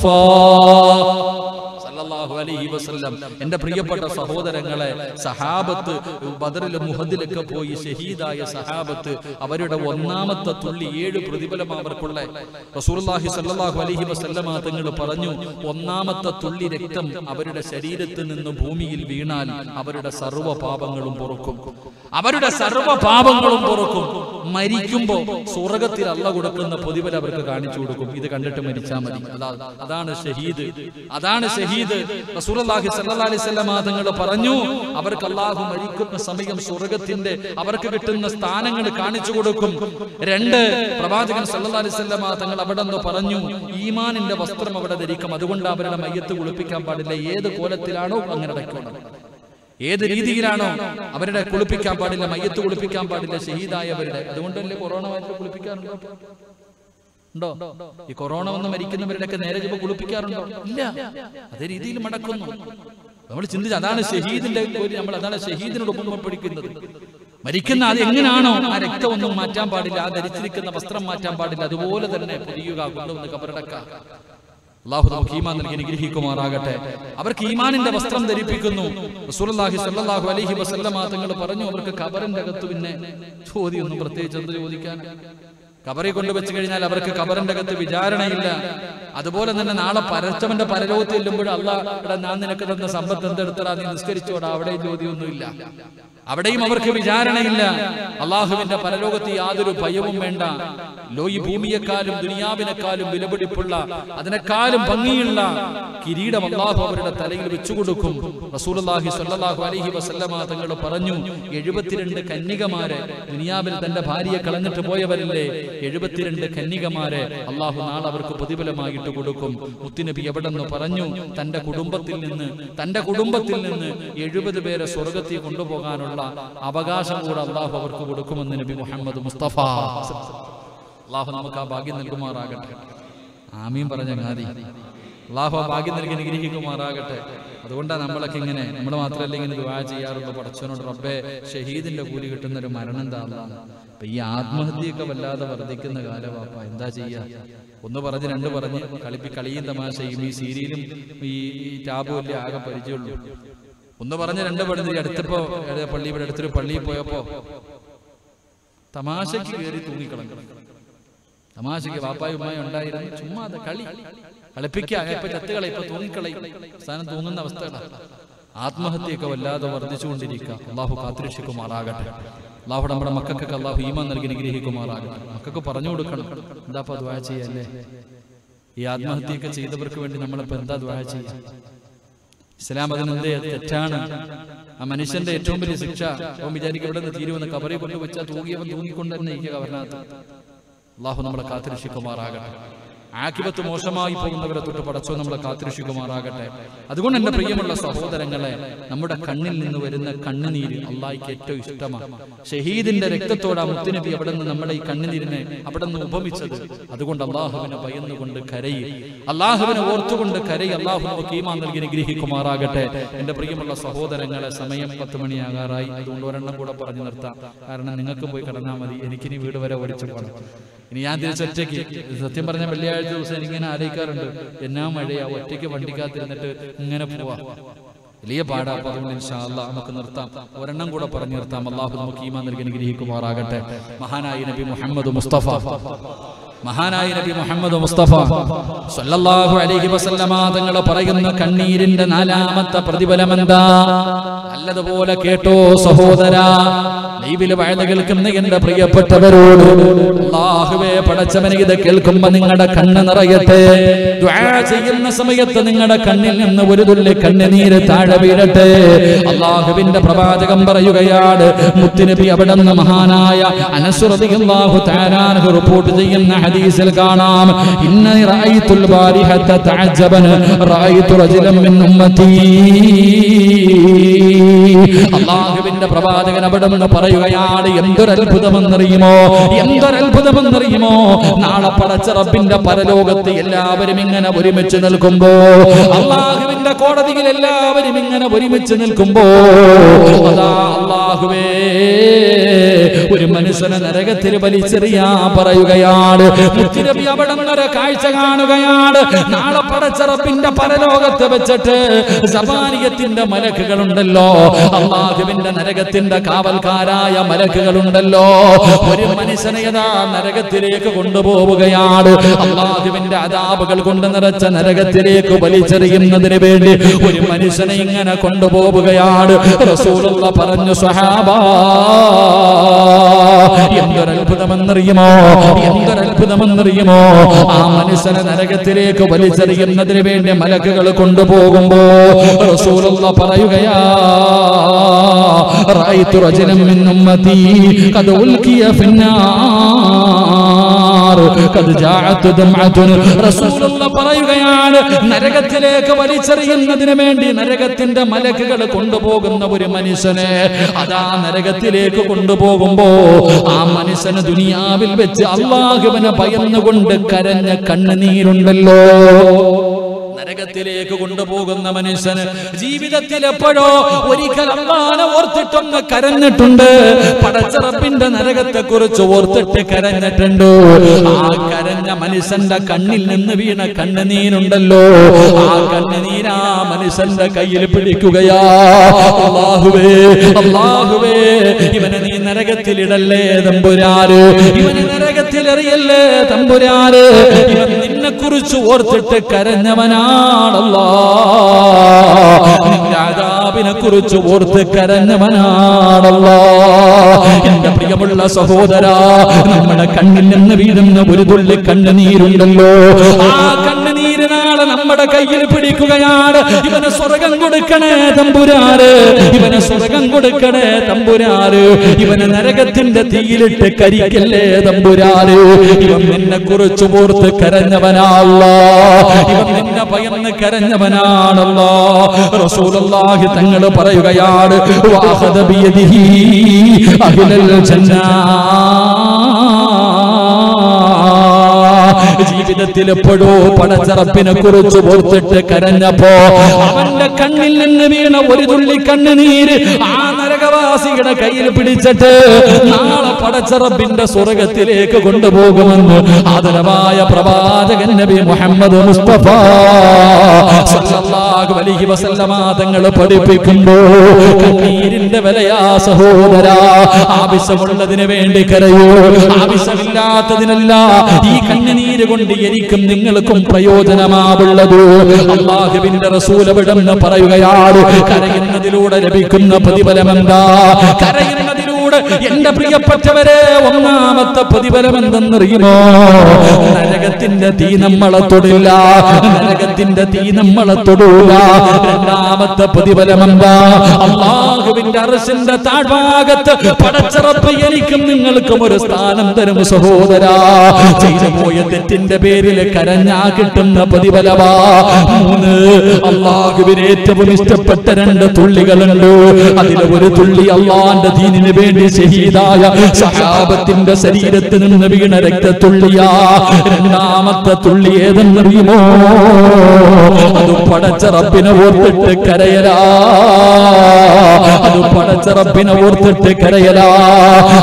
സല്ലല്ലാഹു അലൈഹി വസല്ലം എന്റെ പ്രിയപ്പെട്ട സഹോദരങ്ങളെ സഹാബത്ത് ബദറിലും മുഹദിലൊക്കെ പോയി ഷഹീദായ സഹാബത്ത് അവരുടെ ഒന്നാമത്തെ തുള്ളി ഏഴ് പ്രതിഫലം അവർക്കുള്ള റസൂലുള്ളാഹി സല്ലല്ലാഹു അലൈഹി വസല്ലമ തങ്ങൾ പറഞ്ഞു ഒന്നാമത്തെ തുള്ളി രക്തം അവരുടെ ശരീരത്തിൽ നിന്ന് ഭൂമിയിൽ വീണാൽ അവരുടെ സർവ്വ പാപങ്ങളും പൊറുക്കും അവരുടെ സർവ്വ പാപങ്ങളും പൊറുക്കും മരിക്കുമ്പോ സ്വർഗത്തിൽ അല്ല കൊടുക്കുന്ന പ്രതിഫലം അവർക്ക് കാണിച്ചു കൊടുക്കും ഇത് കണ്ടിട്ട് മരിച്ചാൽ മതി അതാ അതാണ് ഷഹീദ് അതാണ് ഷഹീദ് റസൂലുള്ളാഹി സ്വല്ലല്ലാഹി അലൈഹി വസല്ലമ തങ്ങൾ പറഞ്ഞു അവർക്ക് അല്ലാഹു മരിക്കുന്ന സമയം സ്വർഗത്തിന്റെ അവർക്ക് കിട്ടുന്ന സ്ഥാനങ്ങൾ കാണിച്ചു കൊടുക്കും രണ്ട് പ്രവാചകൻ സല്ലല്ലാഹി അലൈഹി വസല്ലമ തങ്ങൾ അവിടെ നിന്ന് പറഞ്ഞു ഈമാനിന്റെ വസ്ത്രം അവിടെ ധരിക്കും അതുകൊണ്ട് അവരുടെ മയ്യത്ത് കുളിപ്പിക്കാൻ പാടില്ല ഏത് കോലത്തിലാണോ അങ്ങനെ അടയ്ക്കണം ഏത് രീതിയിലാണോ അവരുടെ കുളിപ്പിക്കാൻ പാടില്ല മയ്യത്ത് കുളിപ്പിക്കാൻ പാടില്ല ഷഹീദായവരുടെ അതുകൊണ്ടല്ലേ കൊറോണ വന്നിട്ട് കുളിപ്പിക്കാറുണ്ടോ ഉണ്ടോ ഈ കൊറോണ വന്ന് മരിക്കുന്നവരുടെയൊക്കെ നേരെ ചുമ കുളിപ്പിക്കാറുണ്ടോ ഇല്ല അതേ രീതിയിൽ മടക്കുന്നു നമ്മൾ ചിന്തിച്ച് അതാണ് ഷഹീദിന്റെ ഒരു നമ്മൾ അതാണ് ഷഹീദിനോട് ഉപമപ്പെടുക്കുന്നത് മരിക്കുന്ന അത് എങ്ങനെയാണോ ആ രക്തം ഒന്നും മാറ്റാൻ പാടില്ല ആ ധരിച്ചിരിക്കുന്ന വസ്ത്രം മാറ്റാൻ പാടില്ല അതുപോലെ തന്നെ പൊതിയുക കൊണ്ടുവന്ന് കബറടക്കാം അള്ളാഹു നമുക്ക് ഈമാൻ നൽകി അനുഗ്രഹിക്കുമാറാകട്ടെ അവർക്ക് ഈമാനിന്റെ വസ്ത്രം ധരിപ്പിക്കുന്നു റസൂലുള്ളാഹി സ്വല്ലല്ലാഹു അലൈഹി വസല്ലമ തങ്ങൾ പറഞ്ഞു അവർക്ക് കബറിന്റെ അകത്ത് പിന്നെ ചോദ്യമൊന്നും പ്രത്യേകിച്ച് എന്ത് ചോദിക്കാൻ കബറി കൊണ്ടുവച്ച് കഴിഞ്ഞാൽ അവർക്ക് കബറിന്റെ അകത്ത് വിചാരണയില്ല അതുപോലെ തന്നെ നാളെ പരച്ചവന്റെ പരലോകത്ത് ചെല്ലുമ്പോൾ അള്ളാഹ് ഞാൻ നിനക്ക് തന്ന സമ്പത്ത് എന്തെടുത്തടാ നീ നിസ്കരിച്ചോടാ അവിടെയും ചോദ്യമൊന്നുമില്ല അവിടെയും അവർക്ക് വിചാരണയില്ല അള്ളാഹുവിന്റെ പരലോകത്ത് യാതൊരു ഭയവും വേണ്ട ലോ ഈ ഭൂമിയെക്കാളും ദുനിയാവിനെക്കാളും വിലപിടിപ്പുള്ള അതിനേക്കാളും ഭംഗിയുള്ള കിരീടം അള്ളാഹു അവരുടെ തലയിൽ വെച്ചു കൊടുക്കും റസൂലുള്ളാഹി സ്വല്ലല്ലാഹു അലൈഹി വസല്ലമ തങ്ങൾ പറഞ്ഞു എഴുപത്തിരണ്ട് കന്യകമാരെ ദുനിയാവിൽ തന്റെ ഭാര്യയെ കളഞ്ഞിട്ട് പോയവരില്ലേ എഴുപത്തിരണ്ട് കന്യകമാരെ അള്ളാഹു നാളെ അവർക്ക് പ്രതിഫലമായിട്ട് കൊടുക്കും മുത്തുനബി എവിടെ നിന്ന് പറഞ്ഞു തന്റെ കുടുംബത്തിൽ നിന്ന് തന്റെ കുടുംബത്തിൽ നിന്ന് എഴുപത് പേരെ സ്വർഗത്തിൽ കൊണ്ടുപോകാനുള്ള അവകാശം കൂടെ അള്ളാഹു അവർക്ക് കൊടുക്കുമെന്ന് നബി മുഹമ്മദ് മുസ്തഫ അള്ളാഹു നമുക്ക് ആ ഭാഗ്യം നൽകുമാറാകട്ടെ ആമീൻ പറഞ്ഞ ഗാദി അള്ളാഹു ആ ഭാഗ്യം നൽകി അനുഗ്രഹിക്കുമാറാകട്ടെ അതുകൊണ്ടാണ് നമ്മളൊക്കെ ഇങ്ങനെ നമ്മൾ മാത്രമല്ല ഇങ്ങനെ ദുആ ചെയ്യാറുള്ളൂ പടച്ചവനോട് റബ്ബേ ഷഹീദിന്റെ കൂലി കിട്ടുന്ന ഒരു മരണം എന്താ അല്ലാഹ്. അപ്പൊ ഈ ആത്മഹത്യയൊക്കെ വല്ലാതെ വർദ്ധിക്കുന്ന കാലവാപ്പ എന്താ ചെയ്യാ ഒന്ന് പറഞ്ഞ് രണ്ട് പറഞ്ഞ് കളിപ്പി കളിയും തമാശയും ഈ സീരിയലും ഈ ഈ ടാബും അല്ലേ ആകെ പരിചയമുള്ളൂ ഒന്ന് പറഞ്ഞ് രണ്ട് പറഞ്ഞ് ഈ അടുത്തപ്പോ ഏതോ പള്ളി ഇവിടെ അടുത്തൊരു പള്ളിയിൽ പോയപ്പോ തമാശയ്ക്ക് കയറി തൂങ്ങിക്കളഞ്ഞു തമാശയ്ക്ക് വാപ്പായും ഉമ്മായും ഉണ്ടായിരുന്നു ചുമ്മാ അത് കളി കളിപ്പിക്കുക ഇപ്പൊ ചത്തുകളെ ഇപ്പൊ തൂങ്ങിക്കളയും അവസാനം തൂങ്ങുന്ന അവസ്ഥകളാണ് ആത്മഹത്യയൊക്കെ വല്ലാതെ വർദ്ധിച്ചുകൊണ്ടിരിക്കുക അള്ളാഹു കാത്തിരക്ഷിക്കുമാറാകട്ടെ അള്ളാഹു നമ്മുടെ മക്കൾക്ക് അള്ളാഹു ഈമാൻ നൽകി അനുഗ്രഹിക്കുമാറാകട്ടെ മക്കൾക്ക് പറഞ്ഞു കൊടുക്കണം എന്താ ഇപ്പൊ ദ്വാ ചെയ്യല്ലേ ഈ ആത്മഹത്യയൊക്കെ ചെയ്തവർക്ക് വേണ്ടി നമ്മളിപ്പോ എന്താ ദ്വാ ചെയ്യുക ഇസ്ലാം അതിനെന്ത് തെറ്റാണ് ആ മനുഷ്യന്റെ ഏറ്റവും വലിയ ശിക്ഷ അവൻ വിചാരിക്കും ഇവിടെ നിന്ന് തീരുവെന്ന് കബറി കൊണ്ട് വെച്ചാൽ തൂങ്ങിയവൻ തൂങ്ങിക്കൊണ്ട് തന്നെ ഇരിക്കുക കബറിനകത്ത് അള്ളാഹു നമ്മളെ കാത്തിരക്ഷിക്കുമാറാകട്ടെ ആക്കിപത്ത് മോശമായി പോകുന്നവരെ തൊട്ട് പടച്ചോ നമ്മളെ കാത്തിരക്ഷിക്കുമാറാകട്ടെ അതുകൊണ്ട് എന്റെ പ്രിയമുള്ള സഹോദരങ്ങളെ നമ്മുടെ കണ്ണിൽ നിന്ന് വരുന്ന കണ്ണുനീര് അള്ളാഹിക്ക് ഏറ്റവും ഇഷ്ടമാണ് ഷഹീദിന്റെ രക്തത്തോട് ആ മുത്തുനബി അവിടെ നിന്ന് നമ്മുടെ ഈ കണ്ണുനീരിനെ അവിടെ നിന്ന് ഉപമിച്ചത് അതുകൊണ്ട് അള്ളാഹുവിനെ ഭയന്നുകൊണ്ട് കരയും അള്ളാഹുവിനെ ഓർത്തുകൊണ്ട് കരയും അള്ളാഹു നമുക്ക് ഈമാൻ നൽകി അനുഗ്രഹിക്കുമാറാകട്ടെ എന്റെ പ്രിയമുള്ള സഹോദരങ്ങളെ സമയം പത്ത് മണിയാകാറായി അതുകൊണ്ട് ഒരെണ്ണം കൂടെ പറഞ്ഞു നിർത്താം കാരണം നിങ്ങൾക്ക് പോയി കിടന്നാൽ മതി എനിക്കിനി വീട് വരെ ഓടിച്ചു പോകണം ഇനി ഞാൻ തിരിച്ചൊറ്റയ്ക്ക് സത്യം പറഞ്ഞ വെള്ളിയാഴ്ച ദിവസം എനിക്കിങ്ങനെ ആലോചിക്കാറുണ്ട് എന്നാ മഴയാ ഒറ്റയ്ക്ക് വണ്ടിക്കകത്തിരുന്നിട്ട് ഇങ്ങനെ പോവാ വലിയ പാടാ അപ്പൊ അതുകൊണ്ട് ഇൻഷാ അല്ലാ നമുക്ക് നിർത്താം ഒരെണ്ണം കൂടെ പറഞ്ഞു നിർത്താം അള്ളാഹു നമുക്ക് ഈമാൻ നൽകി അനുഗ്രഹിക്കുമാറാകട്ടെ മഹാനായ നബി മുഹമ്മദ് മുസ്തഫ മഹാനായ നബി മുഹമ്മദ് മുസ്തഫ സല്ലല്ലാഹു അലൈഹി വസല്ലമ തങ്ങൾ പറയുന്ന കണ്ണീരിന്റെ നാലാമത്തെ പ്രതിഫലം എന്താ നല്ലതുപോലെ കേട്ടോ സഹോദരാ ലൈവില് വാഴ കേൾക്കുന്ന എന്റെ പ്രിയപ്പെട്ടവരോട് അള്ളാഹുവേ പടച്ചവനെ ഇത് കേൾക്കുമ്പോ നിങ്ങളുടെ കണ്ണ് നിറയട്ടെ ദുആ ചെയ്യുന്ന സമയത്ത് നിങ്ങളുടെ കണ്ണിൽ നിന്ന് ഒരു തുള്ളി കണ്ണുനീര് താഴെ വീഴട്ടെ അള്ളാഹുവിന്റെ പ്രവാചകം പറയുകയാണ് മുത്തുനബി അവിടെ നിന്ന് മഹാനായ അനസുറതിഹു താരാനഹ് റിപ്പോർട്ട് ചെയ്യുന്ന ഹദീസിൽ കാണാം ഇന്ന റഅയ്തുൽ ബാരിഹത്ത തഅജ്ജബൻ റഅയ്തു റജുലൻ മിൻ ഉമ്മത്തി അള്ളാഹുവിന്റെ പ്രവാചകൻ അവിടെ നിന്ന് പറയുകയാണ് എന്തൊരു അത്ഭുതമെന്നറിയുമോ എന്തൊരു അത്ഭുതമെന്നറിയുമോ നാളെ പടച്ച റബ്ബിന്റെ പരലോകത്ത് എല്ലാവരും ഇങ്ങനെ ഒരുമിച്ച് നിൽക്കുമ്പോ അള്ളാഹുവിന്റെ കോടതിയിൽ എല്ലാവരും ഇങ്ങനെ ഒരുമിച്ച് നിൽക്കുമ്പോ അതാ അള്ളാഹുവേ ഒരു മനുഷ്യനെ നരകത്തിൽ വലിച്ചെറിയാ പറയുകയാണ് മുത്തുനബി അവിടെ നിന്നൊരു കാഴ്ച കാണുകയാണ് നാളെ പടച്ചറപ്പിന്റെ പരലോകത്ത് വെച്ചിട്ട് സബാനിയത്തിന്റെ മലക്കുകളുണ്ടല്ലോ അള്ളാഹുവിന്റെ നരകത്തിന്റെ കാവൽക്കാരായ മലക്കുകളുണ്ടല്ലോ ഒരു മനുഷ്യനെ യഥാ നരകത്തിലേക്ക് കൊണ്ടുപോവുകയാണ് അള്ളാഹുവിന്റെ അതാപുകൾ കൊണ്ട് നിറച്ച നരകത്തിലേക്ക് വലിച്ചെറിയുന്നതിന് വേണ്ടി ഒരു മനുഷ്യനെ ഇങ്ങനെ കൊണ്ടുപോവുകയാണ് റസൂലുള്ള പറഞ്ഞു സ്വഹാബാ എന്തൊരത്ഭുതമെന്നറിയുമോ എന്തൊരത്ഭുതമെന്നറിയുമോ ആ മനുഷ്യനെ നരകത്തിലേക്ക് വലിച്ചെറിയുന്നതിന് വേണ്ടി മലക്കുകൾ കൊണ്ടുപോകുമ്പോ റസൂലുള്ള പറയുകയാ റഅയ്തു റജുലൻ മിൻ ഉമ്മതി ഖദ് ഉൽകിയ ഫിന്നാർ ഖദ് ജാഅത് ദംഅത്തുൻ റസൂലുള്ള പറയുകയാണ് നരകത്തിലേക്ക് വലിച്ചെറിയുന്നതിന് വേണ്ടി നരകത്തിന്റെ മലക്കുകൾ കൊണ്ടുപോകുന്ന ഒരു മനുഷ്യനെ അതാ നരകത്തിലേക്ക് കൊണ്ടുപോകുമ്പോ ആ മനുഷ്യന് ദുനിയാവിൽ വെച്ച് അള്ളാഹുവിനെ ഭയന്നുകൊണ്ട് കരഞ്ഞ കണ്ണുനീരുണ്ടല്ലോ നരകത്തിലേക്ക് കൊണ്ടുപോകുന്ന മനുഷ്യന് ജീവിതത്തിൽ എപ്പോഴോ ഒരിക്കൽ അള്ളാനെ ഓർത്തിട്ടൊന്ന് കരഞ്ഞിട്ടുണ്ട് പടച്ചറപ്പിന്റെ നരകത്തെ കുറിച്ച് ഓർത്തിട്ട് കരഞ്ഞിട്ടുണ്ട് ആ കരഞ്ഞ മനുഷ്യന്റെ കണ്ണിൽ നിന്ന് വീണ കണ്ണുനീരുണ്ടല്ലോ ആ കണ്ണുനീരാ മനുഷ്യന്റെ കയ്യിൽ പിടിക്കുകയാ അള്ളാഹുവേ അള്ളാഹുവേ ഇവനെ നീ നരകത്തിലിടല്ലേ തമ്പുരാര് ഇവനെ നരകത്തിലെറിയല്ലേ തമ്പുരാര് ഇവൻ നിന്നെ കുറിച്ച് ഓർത്തിട്ട് കരഞ്ഞവനാണല്ലോ നിന്റെ ആദാബിനെ കുറിച്ച് ഓർത്ത് കരഞ്ഞവനാണല്ലോ എന്റെ പ്രിയമുള്ള സഹോദര നമ്മുടെ കണ്ണിൽ നിന്ന് വീഴുന്ന ഒരു തുള്ളി കണ്ണുനീരുണ്ടല്ലോ ആ കണ്ണുനീര് നാളെ നമ്മുടെ കയ്യിൽ പിടിക്കുകയാണ് ഇവന് സ്വർഗം കൊടുക്കണേ തമ്പുരാറ് ഇവന് സ്വർഗം കൊടുക്കണേ തമ്പുരാറ് ഇവന് നരകത്തിന്റെ തീയിലിട്ട് കരിക്കല്ലേ തമ്പുരാറ് ഇവൻ നിന്നെ കുറിച്ച് ഓർത്ത് കരഞ്ഞവനാള്ള ഇവൻ നിന്നെ ഭയന്ന് കരഞ്ഞവനാണല്ലോ റസൂലുള്ളാഹി തങ്ങൾ പറയുകയാണ് വാഹദ ബിയദിഹി അഹ്ലൽ ജന്ന ജീവിതത്തിൽ എപ്പോഴോ പടച്ചറപ്പിനെ കുറിച്ച് ഓർത്തിട്ട് കരഞ്ഞപ്പോ അവന്റെ കണ്ണിൽ നിന്ന് വീണ ഒരു തുള്ളി കണ്ണുനീര് ആ നരകവാസിയുടെ കയ്യിൽ പിടിച്ചിട്ട് നാളെ പടച്ചറപ്പിന്റെ സ്വർഗത്തിലേക്ക് കൊണ്ടുപോകുമെന്ന് ആദരവായ പ്രവാചകൻ നബി മുഹമ്മദ് മുസ്തഫ സല്ലല്ലാഹു അലൈഹി വസല്ലമ തങ്ങൾ പഠിപ്പിക്കുമ്പോ കണ്ണീരിന്റെ വിലയാ സഹോദര ആവശ്യമുള്ളതിന് വേണ്ടി കരയോ ആവശ്യമില്ലാത്തതിനല്ല ഈ കണ്ണുനീര് കൊണ്ട് എനിക്കും നിങ്ങൾക്കും പ്രയോജനമാവുള്ളത് അള്ളാഹുവിന്റെ റസൂലവിടെന്ന് പറയുകയാണ് കരയുന്നതിലൂടെ ലഭിക്കുന്ന പ്രതിഫലമെന്താ കരയുന്നതിലൂടെ എന്റെ പ്രിയപ്പെട്ടവരെ ഒന്നാമത്തെ പ്രതിഫലം എന്തെന്നറിയുമോ നരകത്തിന്റെ തീ നമ്മളെ തൊടില്ല നരകത്തിന്റെ തീ നമ്മളെ തൊടൂല രണ്ടാമത്തെ പ്രതിഫലം എന്താ അള്ളാഹുവിന്റെ അറസിന്റെ താഴ്ഭാഗത്ത് പടച്ചറപ്പ് എനിക്കും നിങ്ങൾക്കും ഒരു സ്ഥാനം തരും സഹോദരാ ചെയ്തു പോയ തെറ്റിന്റെ പേരിൽ കരഞ്ഞാ കിട്ടുന്ന പ്രതിഫലമാ മൂന്ന് അള്ളാഹുവിന് ഏറ്റവും ഇഷ്ടപ്പെട്ട രണ്ട് തുള്ളികളുണ്ട് അതിൽ ഒരു തുള്ളി അള്ളാന്റെ ദീനിന് വേണ്ടി ഷഹീദായ സഹാബത്തിന്റെ ശരീരത്തിൽ നിന്ന് വീണ രക്തത്തുള്ളിയാ രണ്ടാമത്തെ തുള്ളി ഏതെന്നറിയുമോ അത് പടച്ചറപ്പിനെ ഓർത്തിട്ട് കരയലാ അത് പടച്ചറപ്പിനെ ഓർത്തിട്ട് കരയലാ